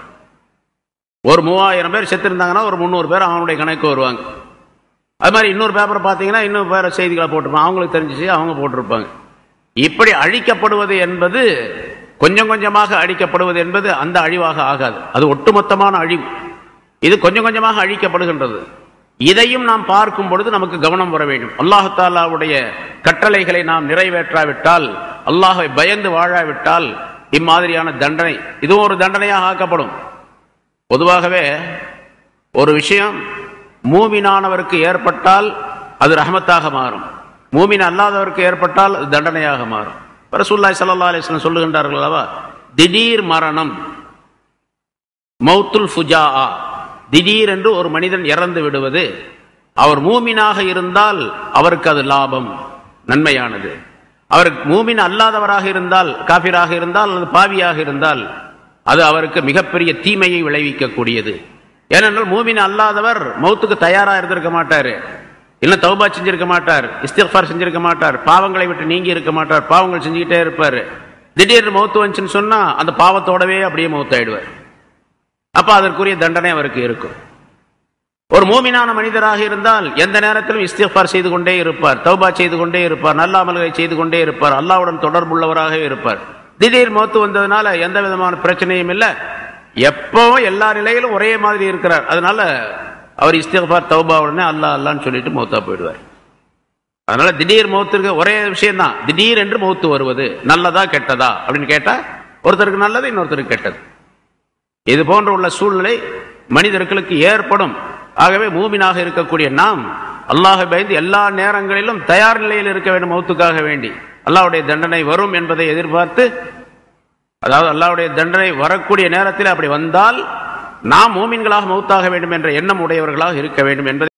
ஒரு மூவாயிரம் பேர் செத்துருந்தாங்கன்னா ஒரு முந்நூறு பேர் அவனுடைய கணக்கு வருவாங்க அது மாதிரி இன்னொரு பேப்பரை பார்த்தீங்கன்னா இன்னும் வேற செய்திகளை போட்டிருப்பாங்க அவங்களுக்கு தெரிஞ்சிச்சு அவங்க போட்டிருப்பாங்க இப்படி அழிக்கப்படுவது என்பது கொஞ்சம் கொஞ்சமாக அழிக்கப்படுவது என்பது அந்த அழிவாக ஆகாது அது ஒட்டுமொத்தமான அழிவு இது கொஞ்சம் கொஞ்சமாக அழிக்கப்படுகின்றது இதையும் நாம் பார்க்கும் பொழுது நமக்கு கவனம் வர வேண்டும் அல்லாஹு தாலாவுடைய கட்டளைகளை நாம் நிறைவேற்றாவிட்டால் அல்லாஹை பயந்து வாழாவிட்டால் இம்மாதிரியான தண்டனை இதுவும் ஒரு தண்டனையாக ஆக்கப்படும் பொதுவாகவே ஒரு விஷயம் மூமினானவருக்கு ஏற்பட்டால் அது ரஹமத்தாக மாறும் மூமின் அல்லாதவருக்கு ஏற்பட்டால் அது தண்டனையாக மாறும் ரசூல்லாய் சல்லா அலிஸ்லாம் சொல்லுகின்றார்கள் அல்லவா திடீர் மரணம் மௌத்துல் ஃபுஜா திடீர் என்று ஒரு மனிதன் இறந்து விடுவது அவர் மூமினாக இருந்தால் அவருக்கு அது லாபம் நன்மையானது அவர் மூமின் அல்லாதவராக இருந்தால் காபிராக இருந்தால் அல்லது பாவியாக இருந்தால் அது அவருக்கு மிகப்பெரிய தீமையை விளைவிக்கக்கூடியது ஏனென்றால் மூமின் அல்லாதவர் மௌத்துக்கு தயாரா இருந்திருக்க மாட்டாரு இல்ல தௌபா செஞ்சிருக்க மாட்டார் இஸ்திஃபார் செஞ்சிருக்க மாட்டார் பாவங்களை விட்டு நீங்கி இருக்க மாட்டார் பாவங்கள் செஞ்சுக்கிட்டே இருப்பாரு திடீர்னு மௌத்து வந்துச்சுன்னு சொன்னா அந்த பாவத்தோடவே அப்படியே மௌத்தாயிடுவார் அப்ப அதற்குரிய தண்டனை அவருக்கு இருக்கும் ஒரு மூமினான மனிதராக இருந்தால் எந்த நேரத்திலும் இஸ்திஃபார் செய்து கொண்டே இருப்பார் தௌபா செய்து கொண்டே இருப்பார் நல்ல அமல்களை செய்து கொண்டே இருப்பார் அல்லாவுடன் தொடர்புள்ளவராக இருப்பார் திடீர் மௌத்து வந்ததுனால எந்த விதமான பிரச்சனையும் இல்லை எப்பவும் எல்லா நிலையிலும் ஒரே மாதிரி இருக்கிறார் அதனால அவர் இஸ்திஃபார் தௌபா உடனே அல்லா அல்லான்னு சொல்லிட்டு மௌத்தா போயிடுவார் அதனால திடீர் மௌத்திற்கு ஒரே விஷயம் தான் திடீர் என்று மௌத்து வருவது நல்லதா கெட்டதா அப்படின்னு கேட்டா ஒருத்தருக்கு நல்லது இன்னொருத்தருக்கு கெட்டது இது போன்ற உள்ள சூழ்நிலை மனிதர்களுக்கு ஏற்படும் ஆகவே மூமினாக இருக்கக்கூடிய நாம் அல்லாஹை பயந்து எல்லா நேரங்களிலும் தயார் நிலையில் இருக்க வேண்டும் மௌத்துக்காக வேண்டி அல்லாஹ்வுடைய தண்டனை வரும் என்பதை எதிர்பார்த்து அதாவது அல்லாஹ்வுடைய தண்டனை வரக்கூடிய நேரத்தில் அப்படி வந்தால் நாம் மூமின்களாக மௌத்தாக வேண்டும் என்ற எண்ணம் உடையவர்களாக இருக்க வேண்டும் என்பதை